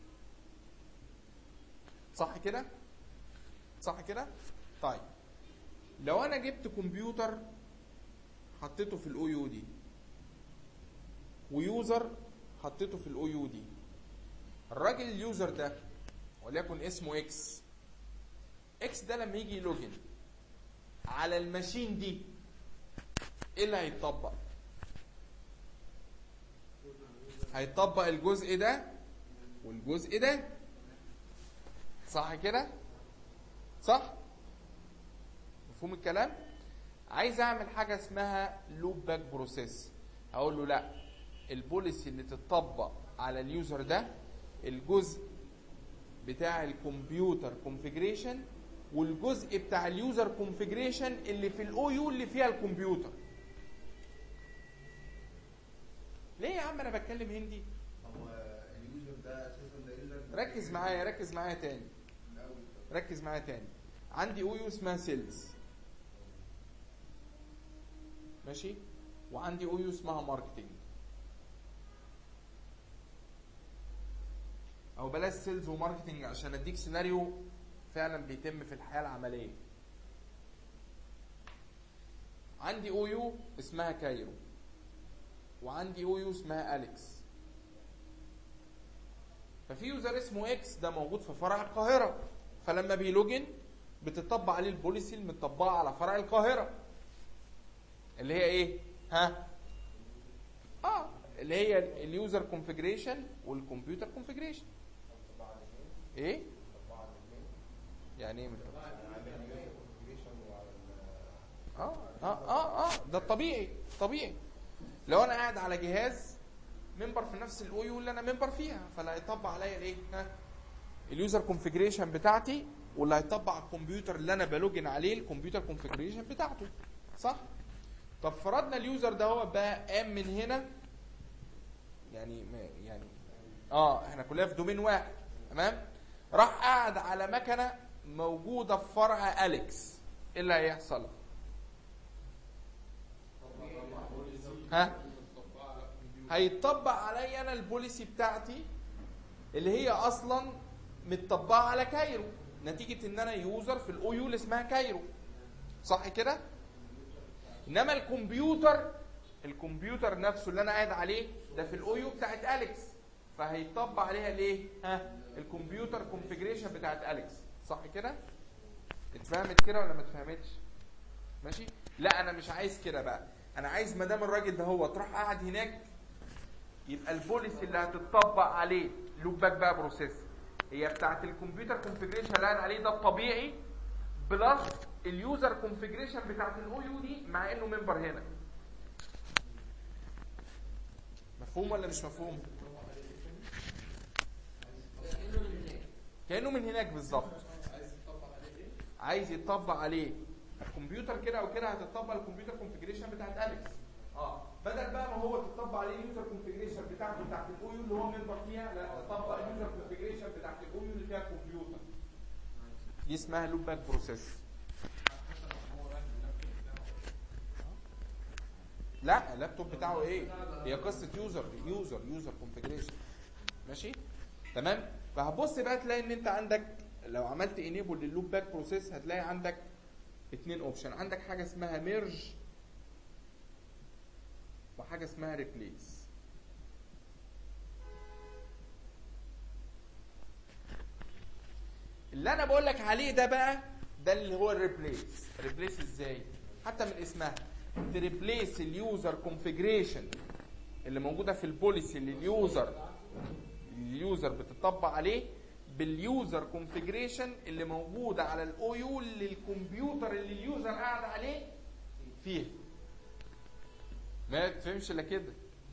صح كده صح كده طيب لو انا جبت كمبيوتر حطيته في الاو يو دي ويوزر حطيته في الاو يو دي الراجل اليوزر ده وليكن اسمه اكس اكس ده لما يجي يلوجن على الماشين دي ايه اللي هيتطبق هيطبق الجزء ده والجزء ده صح كده صح مفهوم الكلام عايز اعمل حاجه اسمها لوب باك بروسيس هقول له لا البوليسي اللي تتطبق على اليوزر ده الجزء بتاع الكمبيوتر كونفيجريشن والجزء بتاع اليوزر كونفيجريشن اللي في الاو يو اللي فيها الكمبيوتر ليه يا عم انا بتكلم هندي هو اليوزر ده اساسا ده يوزر ركز معايا ركز معايا تاني الأول. ركز معايا تاني عندي او يو اسمها سيلز ماشي وعندي او يو اسمها ماركتنج او بلاش سيلز وماركتنج عشان اديك سيناريو فعلا بيتم في الحياه العمليه عندي او يو اسمها كايرو وعندي او يو اسمها اليكس ففي يوزر اسمه اكس ده موجود في فرع القاهره فلما بيلوجن بتطبق عليه البوليسي المطبقه على فرع القاهره اللي هي ايه ها اه اللي هي اليوزر كونفيجريشن والكمبيوتر كونفيجريشن ايه يعني ايه مطبق؟ اه اه اه اه ده الطبيعي طبيعي لو انا قاعد على جهاز ممبر في نفس الاو يو اللي انا ممبر فيها فاللي هيطبق عليا الايه ها اليوزر كونفيجريشن بتاعتي واللي هيطبق على الكمبيوتر اللي انا بلوجن عليه الكمبيوتر كونفيجريشن بتاعته صح طب فرضنا اليوزر ده هو بقى قام من هنا يعني ما- يعني اه احنا كلنا في دومين واحد تمام راح قاعد على مكنه موجوده في فرع اليكس ايه اللي هيحصل ها هيطبق عليا انا البوليسي بتاعتي اللي هي اصلا متطبقه على كايرو نتيجه ان انا يوزر في الاو يو اللي اسمها كايرو صح كده انما الكمبيوتر الكمبيوتر نفسه اللي انا قاعد عليه ده في الاو يو بتاعت اليكس فهيطبق عليها الايه ها الكمبيوتر كونفيجريشن بتاعت اليكس صح كده اتفهمت كده ولا ما اتفهمتش ماشي لا انا مش عايز كده بقى انا عايز ما دام الراجل ده هو تروح قاعد هناك يبقى البوليسي اللي هتطبق عليه لوب باك بقى بروسيس هي بتاعت الكمبيوتر كونفيجريشن اللي قاعد عليه ده الطبيعي بلس اليوزر كونفيجريشن بتاعت الاو يو دي مع انه ممبر هنا مفهوم ولا مش مفهوم كانه من هناك بالظبط عايز يطبق عليه الكمبيوتر كده او كده هتطبق الكمبيوتر كونفيجريشن بتاعت اليكس اه بدل بقى ما هو تطبق عليه اليوزر كونفيجريشن بتاعته بتاعت الاو يو اللي هو ممبر فيها لا تطبق اليوزر كونفيجريشن بتاعت الاو يو اللي فيها الكمبيوتر دي اسمها لوب باك بروسيس لا اللابتوب بتاعه ايه هي قصه يوزر يوزر يوزر كونفيجريشن ماشي تمام فهتبص بقى تلاقي ان انت عندك لو عملت انيبل لللوب باك بروسيس هتلاقي عندك اتنين اوبشن عندك حاجه اسمها ميرج وحاجه اسمها ريبليس اللي انا بقول لك عليه ده بقى ده اللي هو الريبليس ريبليس ازاي حتى من اسمها تريبليس اليوزر كونفيجريشن اللي موجوده في البوليسي اللي اليوزر اليوزر بتطبق عليه باليوزر كونفيجريشن اللي موجوده على الاو يو اللي الكمبيوتر اللي اليوزر قاعد عليه فيه ما تفهمش الا كده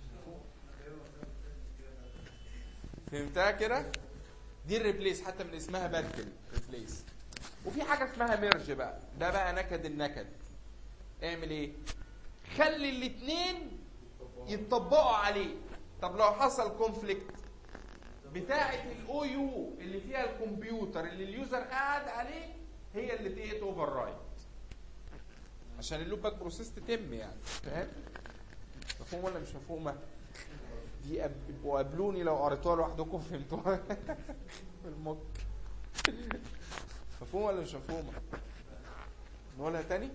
فهمتها كده دي الريبليس حتى من اسمها بدل ريبليس وفي حاجه اسمها ميرج بقى ده بقى نكد النكد اعمل ايه خلي الاثنين يتطبقوا عليه طب لو حصل كونفليكت بتاعه الاو يو اللي فيها الكمبيوتر اللي اليوزر قاعد عليه هي اللي تيجي اوفر رايت عشان اللوب باك بروسيس تتم يعني فاهم مفهوم ولا مش مفهومه دي أب- يبقوا قابلوني لو قريتوها لوحدكم فهمتوها في المط مفهوم ولا مش مفهومه نقولها تاني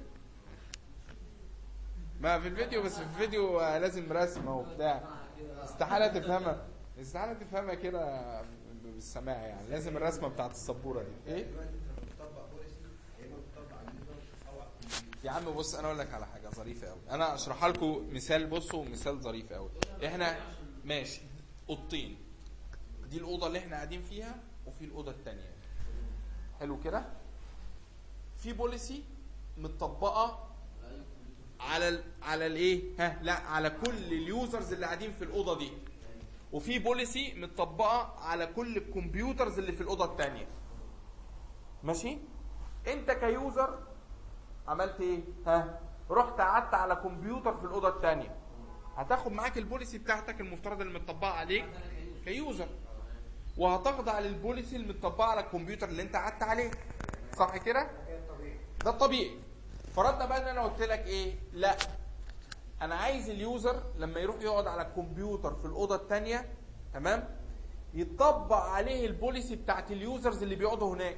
ما في الفيديو بس في الفيديو آه، لازم رسمه وبتاع استحاله تفهمها استحاله تفهمها كده بالسماع يعني لازم الرسمه بتاعت السبوره دي ايه دلوقتي انت بتطبق بوليسي يا اما بتطبق على اليوزر او على الكمبيوتر. يا عم بص انا اقول لك على حاجه ظريفه قوي انا اشرحها لكم مثال بصوا مثال ظريف قوي احنا ماشي اوضتين دي الاوضه اللي احنا قاعدين فيها وفي الاوضه الثانيه حلو كده في بوليسي متطبقه على ال على الايه ها لا على كل اليوزرز اللي قاعدين في الاوضه دي وفي بوليسي متطبقه على كل الكمبيوترز اللي في الاوضه الثانيه ماشي انت كيوزر عملت ايه ها رحت قعدت على كمبيوتر في الاوضه الثانيه هتاخد معاك البوليسي بتاعتك المفترض اللي متطبقه عليك كيوزر وهتخضع للبوليسي المتطبقه على الكمبيوتر اللي انت قعدت عليه صح كده ده الطبيعي فرضنا بقى ان انا قلت لك ايه لا انا عايز اليوزر لما يروح يقعد على الكمبيوتر في الاوضه الثانيه تمام يطبق عليه البوليسي بتاعت اليوزرز اللي بيقعدوا هناك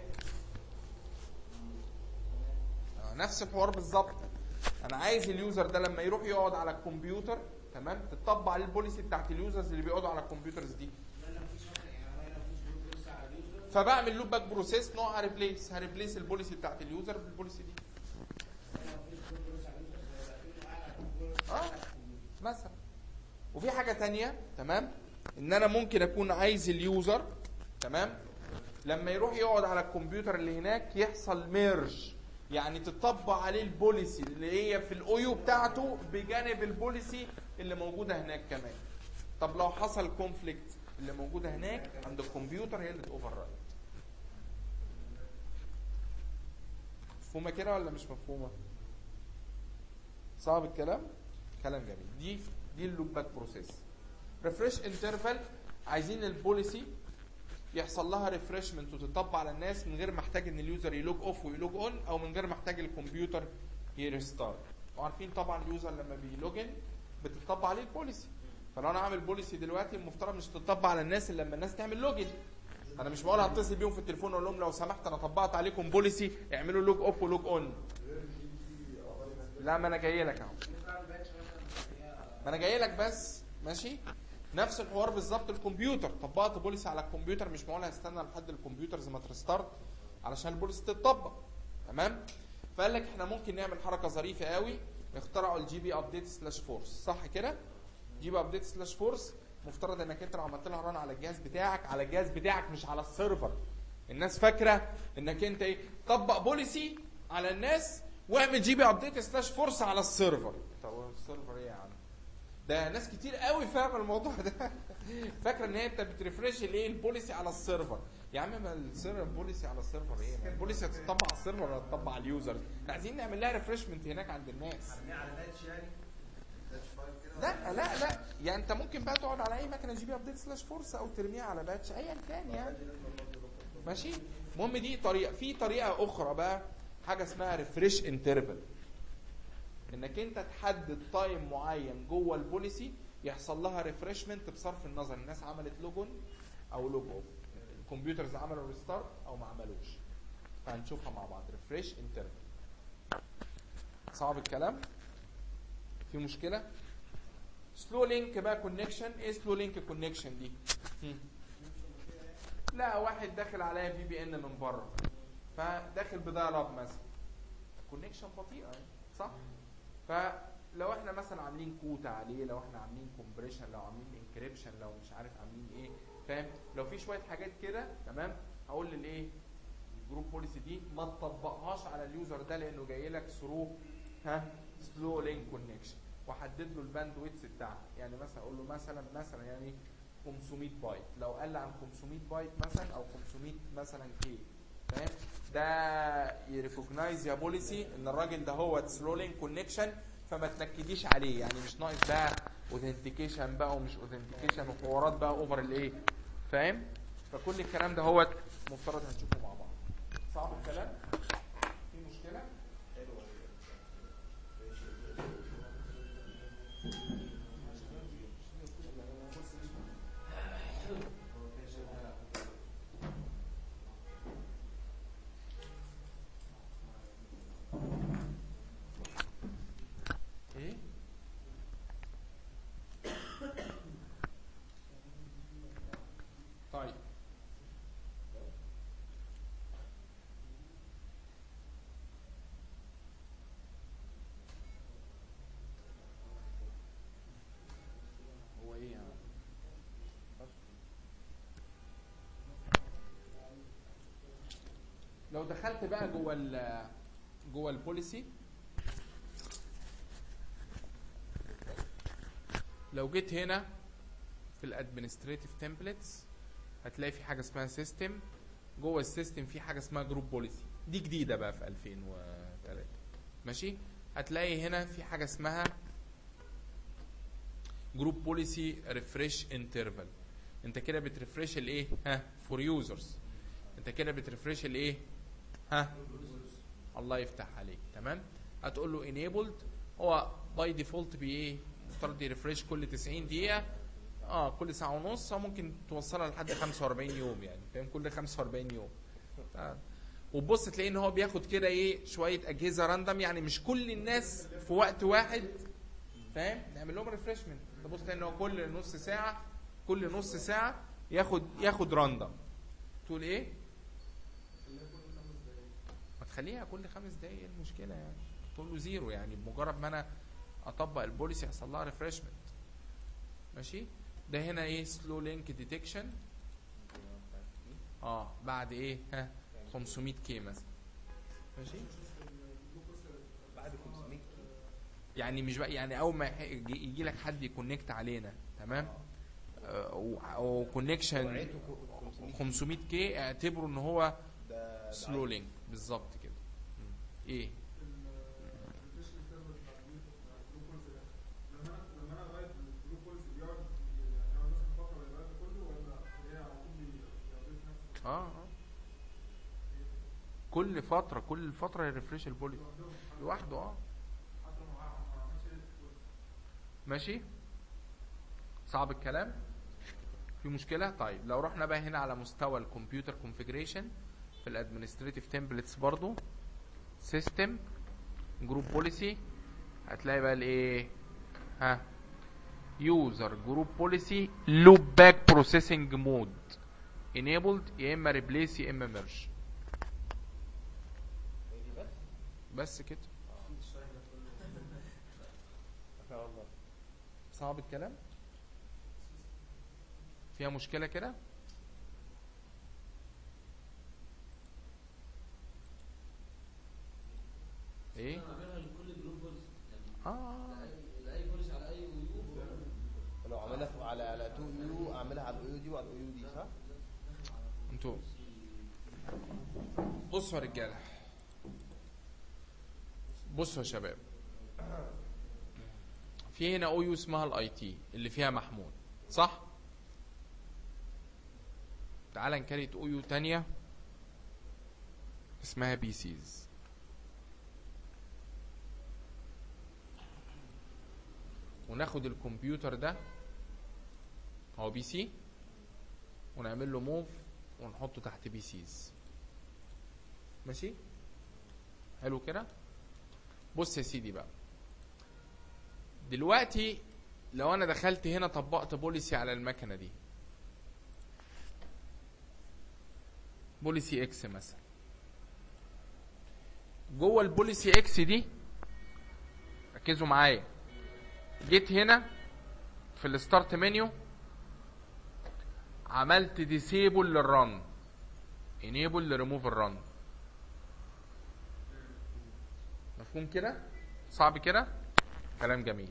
آه، نفس الحوار بالظبط انا عايز اليوزر ده لما يروح يقعد على الكمبيوتر تمام تطبق عليه البوليسي بتاعت اليوزرز اللي بيقعدوا على الكمبيوترز دي فبعمل لوب باك بروسيس نوعها ريبليس هريبليس البوليسي بتاعت اليوزر بالبوليسي دي اه مثلا وفي حاجه تانية تمام ان انا ممكن اكون عايز اليوزر تمام لما يروح يقعد على الكمبيوتر اللي هناك يحصل ميرج يعني تطبق عليه البوليسي اللي هي في الاويو بتاعته بجانب البوليسي اللي موجوده هناك كمان طب لو حصل كونفليكت اللي موجوده هناك عند الكمبيوتر هي اللي تاوفر رايت مفهومه كده ولا مش مفهومه صعب الكلام كلام جميل دي دي اللوب باك بروسيس ريفرش انترفال عايزين البوليسي يحصل لها ريفرشمنت وتطبق على الناس من غير ما احتاج ان اليوزر يلوج اوف ويلوج اون او من غير ما احتاج الكمبيوتر يريستارت وعارفين طبعا اليوزر لما بيلوجن بتطبق عليه البوليسي فلو انا عامل بوليسي دلوقتي المفترض مش تطبق على الناس الا لما الناس تعمل لوجن انا مش بقول هتصل بيهم في التليفون اقول لهم لو سمحت انا طبقت عليكم بوليسي اعملوا لوج اوف ولوج اون لا ما انا جاي لك اهو ما انا جاي لك بس ماشي نفس الحوار بالظبط الكمبيوتر طبقت بوليسي على الكمبيوتر مش معقول هستنى لحد الكمبيوترز ما ترستارت علشان البوليسي تتطبق تمام فقال لك احنا ممكن نعمل حركه ظريفه قوي اخترعوا الجي بي ابديت سلاش فورس صح كده جي بي ابديت سلاش فورس مفترض انك انت لو عملت لها ران على الجهاز بتاعك على الجهاز بتاعك مش على السيرفر الناس فاكره انك انت ايه طبق بوليسي على الناس واعمل جي بي ابديت سلاش فورس على السيرفر طب السيرفر ايه يا عم ده ناس كتير قوي فاهمه الموضوع ده فاكره ان هي انت بترفرش الايه البوليسي على السيرفر يا عم ما السيرفر بوليسي على السيرفر ايه ما البوليسي هتطبق على السيرفر ولا هتطبق على اليوزر احنا عايزين نعمل لها ريفرشمنت هناك عند الناس عاملين على باتش يعني باتش فايل كده لا لا لا يعني انت ممكن بقى تقعد على اي مكنه جي بي ابديت سلاش فورس او ترميها على باتش ايا كان يعني ماشي المهم دي طريقه في طريقه اخرى بقى حاجه اسمها ريفريش انترفال انك انت تحدد تايم معين جوه البوليسي يحصل لها ريفرشمنت بصرف النظر الناس عملت لوجون او لوج اوف الكمبيوترز عملوا ريستارت او ما عملوش فهنشوفها مع بعض ريفريش انترفال صعب الكلام في مشكله سلو لينك بقى كونكشن ايه سلو لينك كونكشن دي هم. لا واحد داخل عليا في بي ان من بره فداخل بدايل اب مثلا كونكشن بطيئه يعني صح فلو احنا مثلا عاملين كوتا عليه لو احنا عاملين كومبريشن لو عاملين انكريبشن لو مش عارف عاملين ايه فاهم لو في شويه حاجات كده تمام هقول للايه الجروب بوليسي دي ما تطبقهاش على اليوزر ده لانه جاي لك ثرو ها سلو لينك كونكشن واحدد له الباند ويتس بتاعها يعني مثلا اقول له مثلا مثلا يعني 500 بايت لو قل عن 500 بايت مثلا او 500 مثلا كي فاهم ده يريكوجنايز يا بوليسي ان الراجل ده هو سلو لينك كونكشن فما تنكديش عليه يعني مش ناقص بقى اوثنتيكيشن بقى ومش اوثنتيكيشن وحوارات بقى اوفر الايه فاهم فكل الكلام ده هو مفترض هنشوفه مع بعض صعب الكلام في مشكله ايه طيب هو ايه يعني لو دخلت بقى جوه ال جوه البوليسي لو جيت هنا في الادمنستريتيف تمبلتس هتلاقي في حاجه اسمها سيستم جوه السيستم في حاجه اسمها جروب بوليسي دي جديده بقى في 2003 ماشي هتلاقي هنا في حاجه اسمها جروب بوليسي ريفريش انترفال انت كده بتريفريش الايه ها فور يوزرز انت كده بتريفريش الايه ها الله يفتح عليك تمام هتقول له enabled هو باي ديفولت بايه مفترض يرفريش كل 90 دقيقه اه كل ساعه ونص او ممكن توصلها لحد 45 يوم يعني فاهم كل 45 يوم آه. وتبص تلاقي ان هو بياخد كده ايه شويه اجهزه راندم يعني مش كل الناس في وقت واحد فاهم نعمل لهم ريفرشمنت تبص تلاقي ان هو كل نص ساعه كل نص ساعه ياخد ياخد راندم تقول ايه ما تخليها كل خمس دقايق ايه المشكله يعني تقول له زيرو يعني بمجرد ما انا اطبق البوليسي يحصل لها ريفرشمنت ماشي ده هنا ايه سلو لينك ديتكشن اه بعد ايه ها 500 كي مثلا ماشي بعد 500 يعني مش بقى يعني اول ما يح- يجي يجي لك حد يكونكت علينا تمام وكونكشن وعيته 500 500 كي اعتبره ان هو ده سلو لينك بالظبط كده مم. ايه الريفريش انترفال بتاع الجروب بوليسي ده لما انا لما انا اغير الجروب بوليسي بيقعد يعني يقعد مثلا فتره ويغير ده كله ولا هي على طول بيابديت نفسه اه اه كل فتره كل فتره يرفرش البوليسي لوحدهم لوحده اه حتى لو ما ما عملش ايه ماشي صعب الكلام في مشكله طيب لو رحنا بقى هنا على مستوى الكمبيوتر كونفيجريشن في الادمنستريتيف تمبلتس برضو سيستم جروب بوليسي هتلاقي بقى الايه ها يوزر جروب بوليسي لوب باك بروسيسنج مود enabled يا اما ريبليس يا اما ميرج بس بس كده لا والله صعب الكلام فيها مشكله كده ايه بعملها لكل جروب بوليسي يعني اه لأي- لاي بوليسي على اي يو لو عملها في- على على 2 يو اعملها على الاو يو دي وعلى الاو يو دي صح؟ انتوا بصوا يا رجاله بصوا يا شباب في هنا او يو اسمها الاي تي اللي فيها محمود صح تعال نكريت او يو تانية اسمها بي سيز وناخد الكمبيوتر ده هو بي سي ونعمل له موف ونحطه تحت بي سيز ماشي حلو كده بص يا سيدي بقى دلوقتي لو انا دخلت هنا طبقت بوليسي على المكنه دي بوليسي اكس مثلا جوه البوليسي اكس دي ركزوا معايا جيت هنا في الستارت منيو عملت ديسيبل للرن انيبل لريموف الرن مفهوم كده صعب كده كلام جميل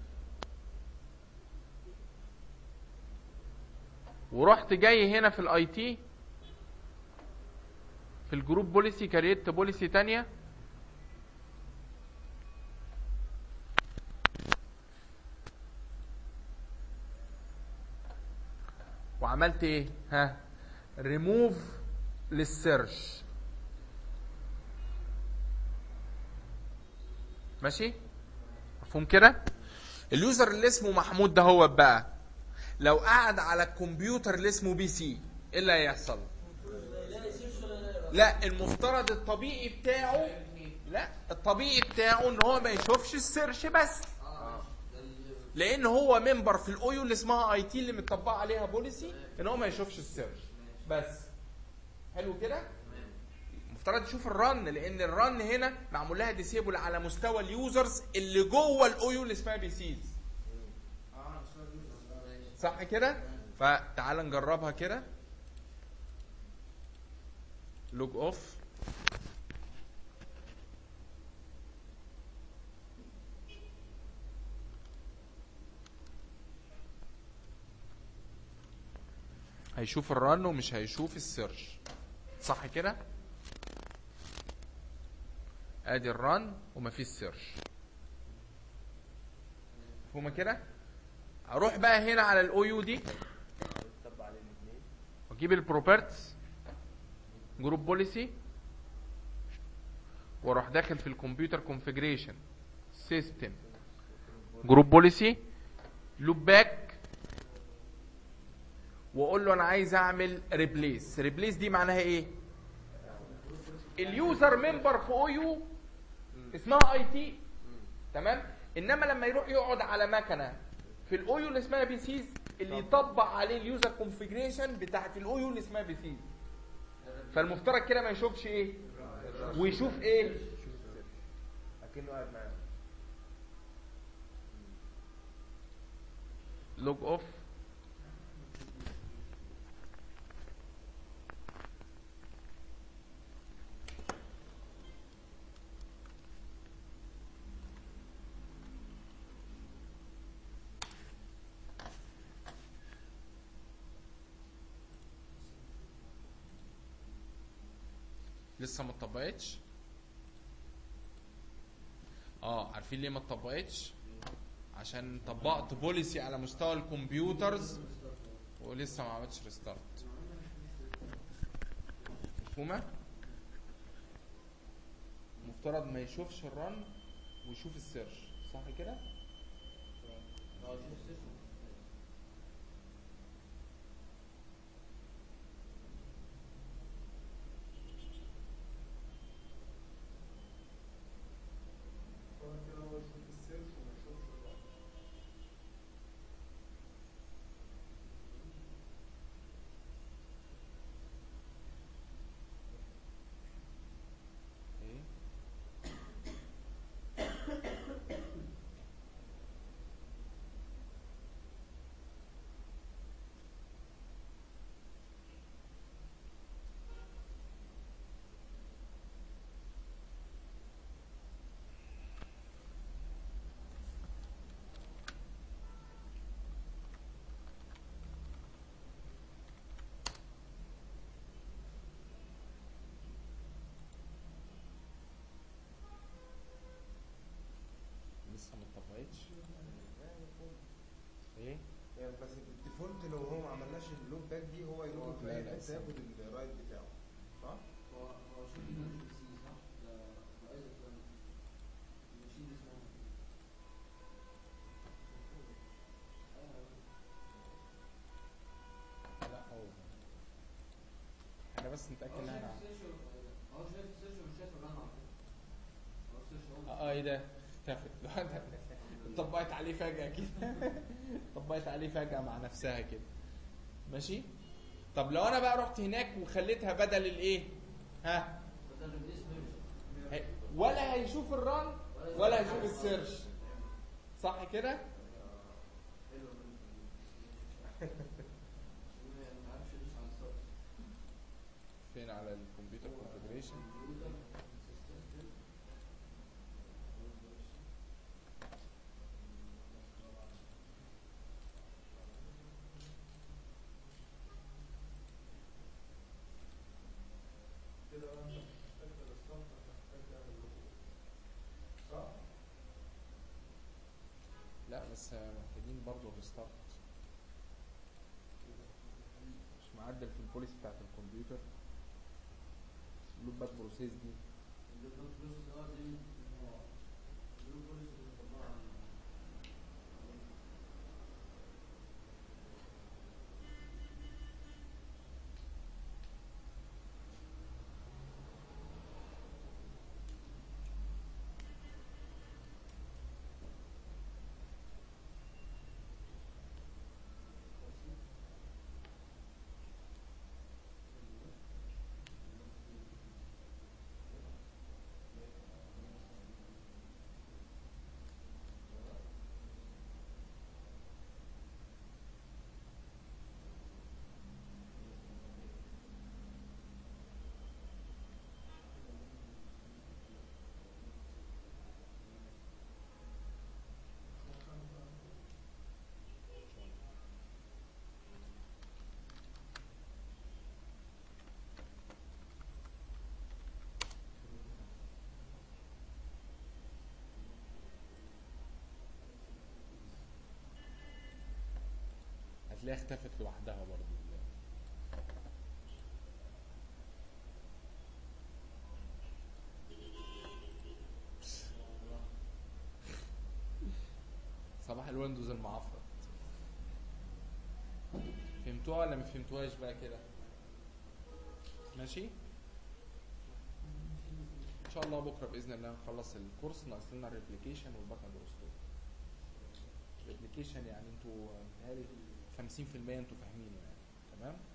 ورحت جاي هنا في الاي تي في الجروب بوليسي كريت بوليسي تانية وعملت ايه ها ريموف للسيرش ماشي مفهوم كده اليوزر اللي اسمه محمود ده هو بقى لو قعد على الكمبيوتر اللي اسمه بي سي ايه اللي هيحصل لا المفترض الطبيعي بتاعه لا الطبيعي بتاعه ان هو ما يشوفش السيرش بس لان هو ممبر في الاويو اللي اسمها اي تي اللي متطبق عليها بوليسي ان هو ما يشوفش السيرش بس حلو كده المفترض يشوف الرن لان الرن هنا معمول لها ديسيبل على مستوى اليوزرز اللي جوه الاويو اللي اسمها بي سيز صح كده فتعال نجربها كده لوج اوف هيشوف الرن ومش هيشوف السيرش صح كده ادي الرن ومفيش سيرش مفهومه كده اروح بقى هنا على الاو يو دي تبع عليه الاثنين واجيب البروبرتس جروب بوليسي واروح داخل في الكمبيوتر كونفيجريشن سيستم جروب بوليسي لوب باك واقول له انا عايز اعمل ريبليس ريبليس دي معناها ايه اليوزر ممبر في او يو اسمها اي تي تمام انما لما يروح يقعد على مكنه في الاو يو اللي اسمها بي سيز اللي يطبق عليه اليوزر كونفيجريشن بتاعت الاو يو اللي اسمها بي سيز فالمفترض كده ما يشوفش ايه ويشوف ايه اكنه قاعد معاهم لوج اوف لسه ما اتطبقتش اه عارفين ليه ما اتطبقتش عشان طبقت بوليسي على مستوى الكمبيوترز ولسه ما عملتش ريستارت مفهومه مفترض ما يشوفش الرن ويشوف السيرش صح كده كده هو يشوف السيرش وما يشوفش الرقم ايه لسه ما اتطبقتش ايه يعني بس الديفولت لو هو ما عملناش اللوب باك دي هو يروح في لا، اي لا، حته استنى. ياخد الرايت بتاعه صح؟ هو هو شو اللي بي سي صح؟ ده ده عايز أفهم. الماشين دي اسمها لا هو بس نتاكد هو ان شايف احنا السيرش ولا- هو شايف السيرش ومش شايف الرن على فكرة. هو السيرش هو اه ايه ده اختفت طبقت عليه فجأة كده طبقت عليه فجأة مع نفسها كده ماشي طب لو انا بقى رحت هناك وخليتها بدل الايه ها بدل الريليس ميرج. هي- ولا هيشوف الرن ولا هيشوف السيرش صح كده حلو ما عرفش يدوس على السيرش. فين على الكمبيوتر كونفجريشن كمبيوتر سيستم كده بقى انت محتاج تستنى محتاج تعمل له صح؟ لا بس محتاجين برضه ريستارت مش معدل في البوليسي بتاعت الكمبيوتر اللوب باك بروسيس دي اللوب بروسيس اه دي اللوب بروسيس اللي بتطبقها على هتلاقيها اختفت لوحدها برضه صباح الويندوز المعفرط فهمتوها ولا ما فهمتوهاش بقى كده ماشي ان شاء الله بكره باذن الله نخلص الكورس ناقص لنا الريبليكيشن والباك اند ريستور الريبليكيشن يعني انتوا متهيألي 50% انتوا فاهمينه يعني تمام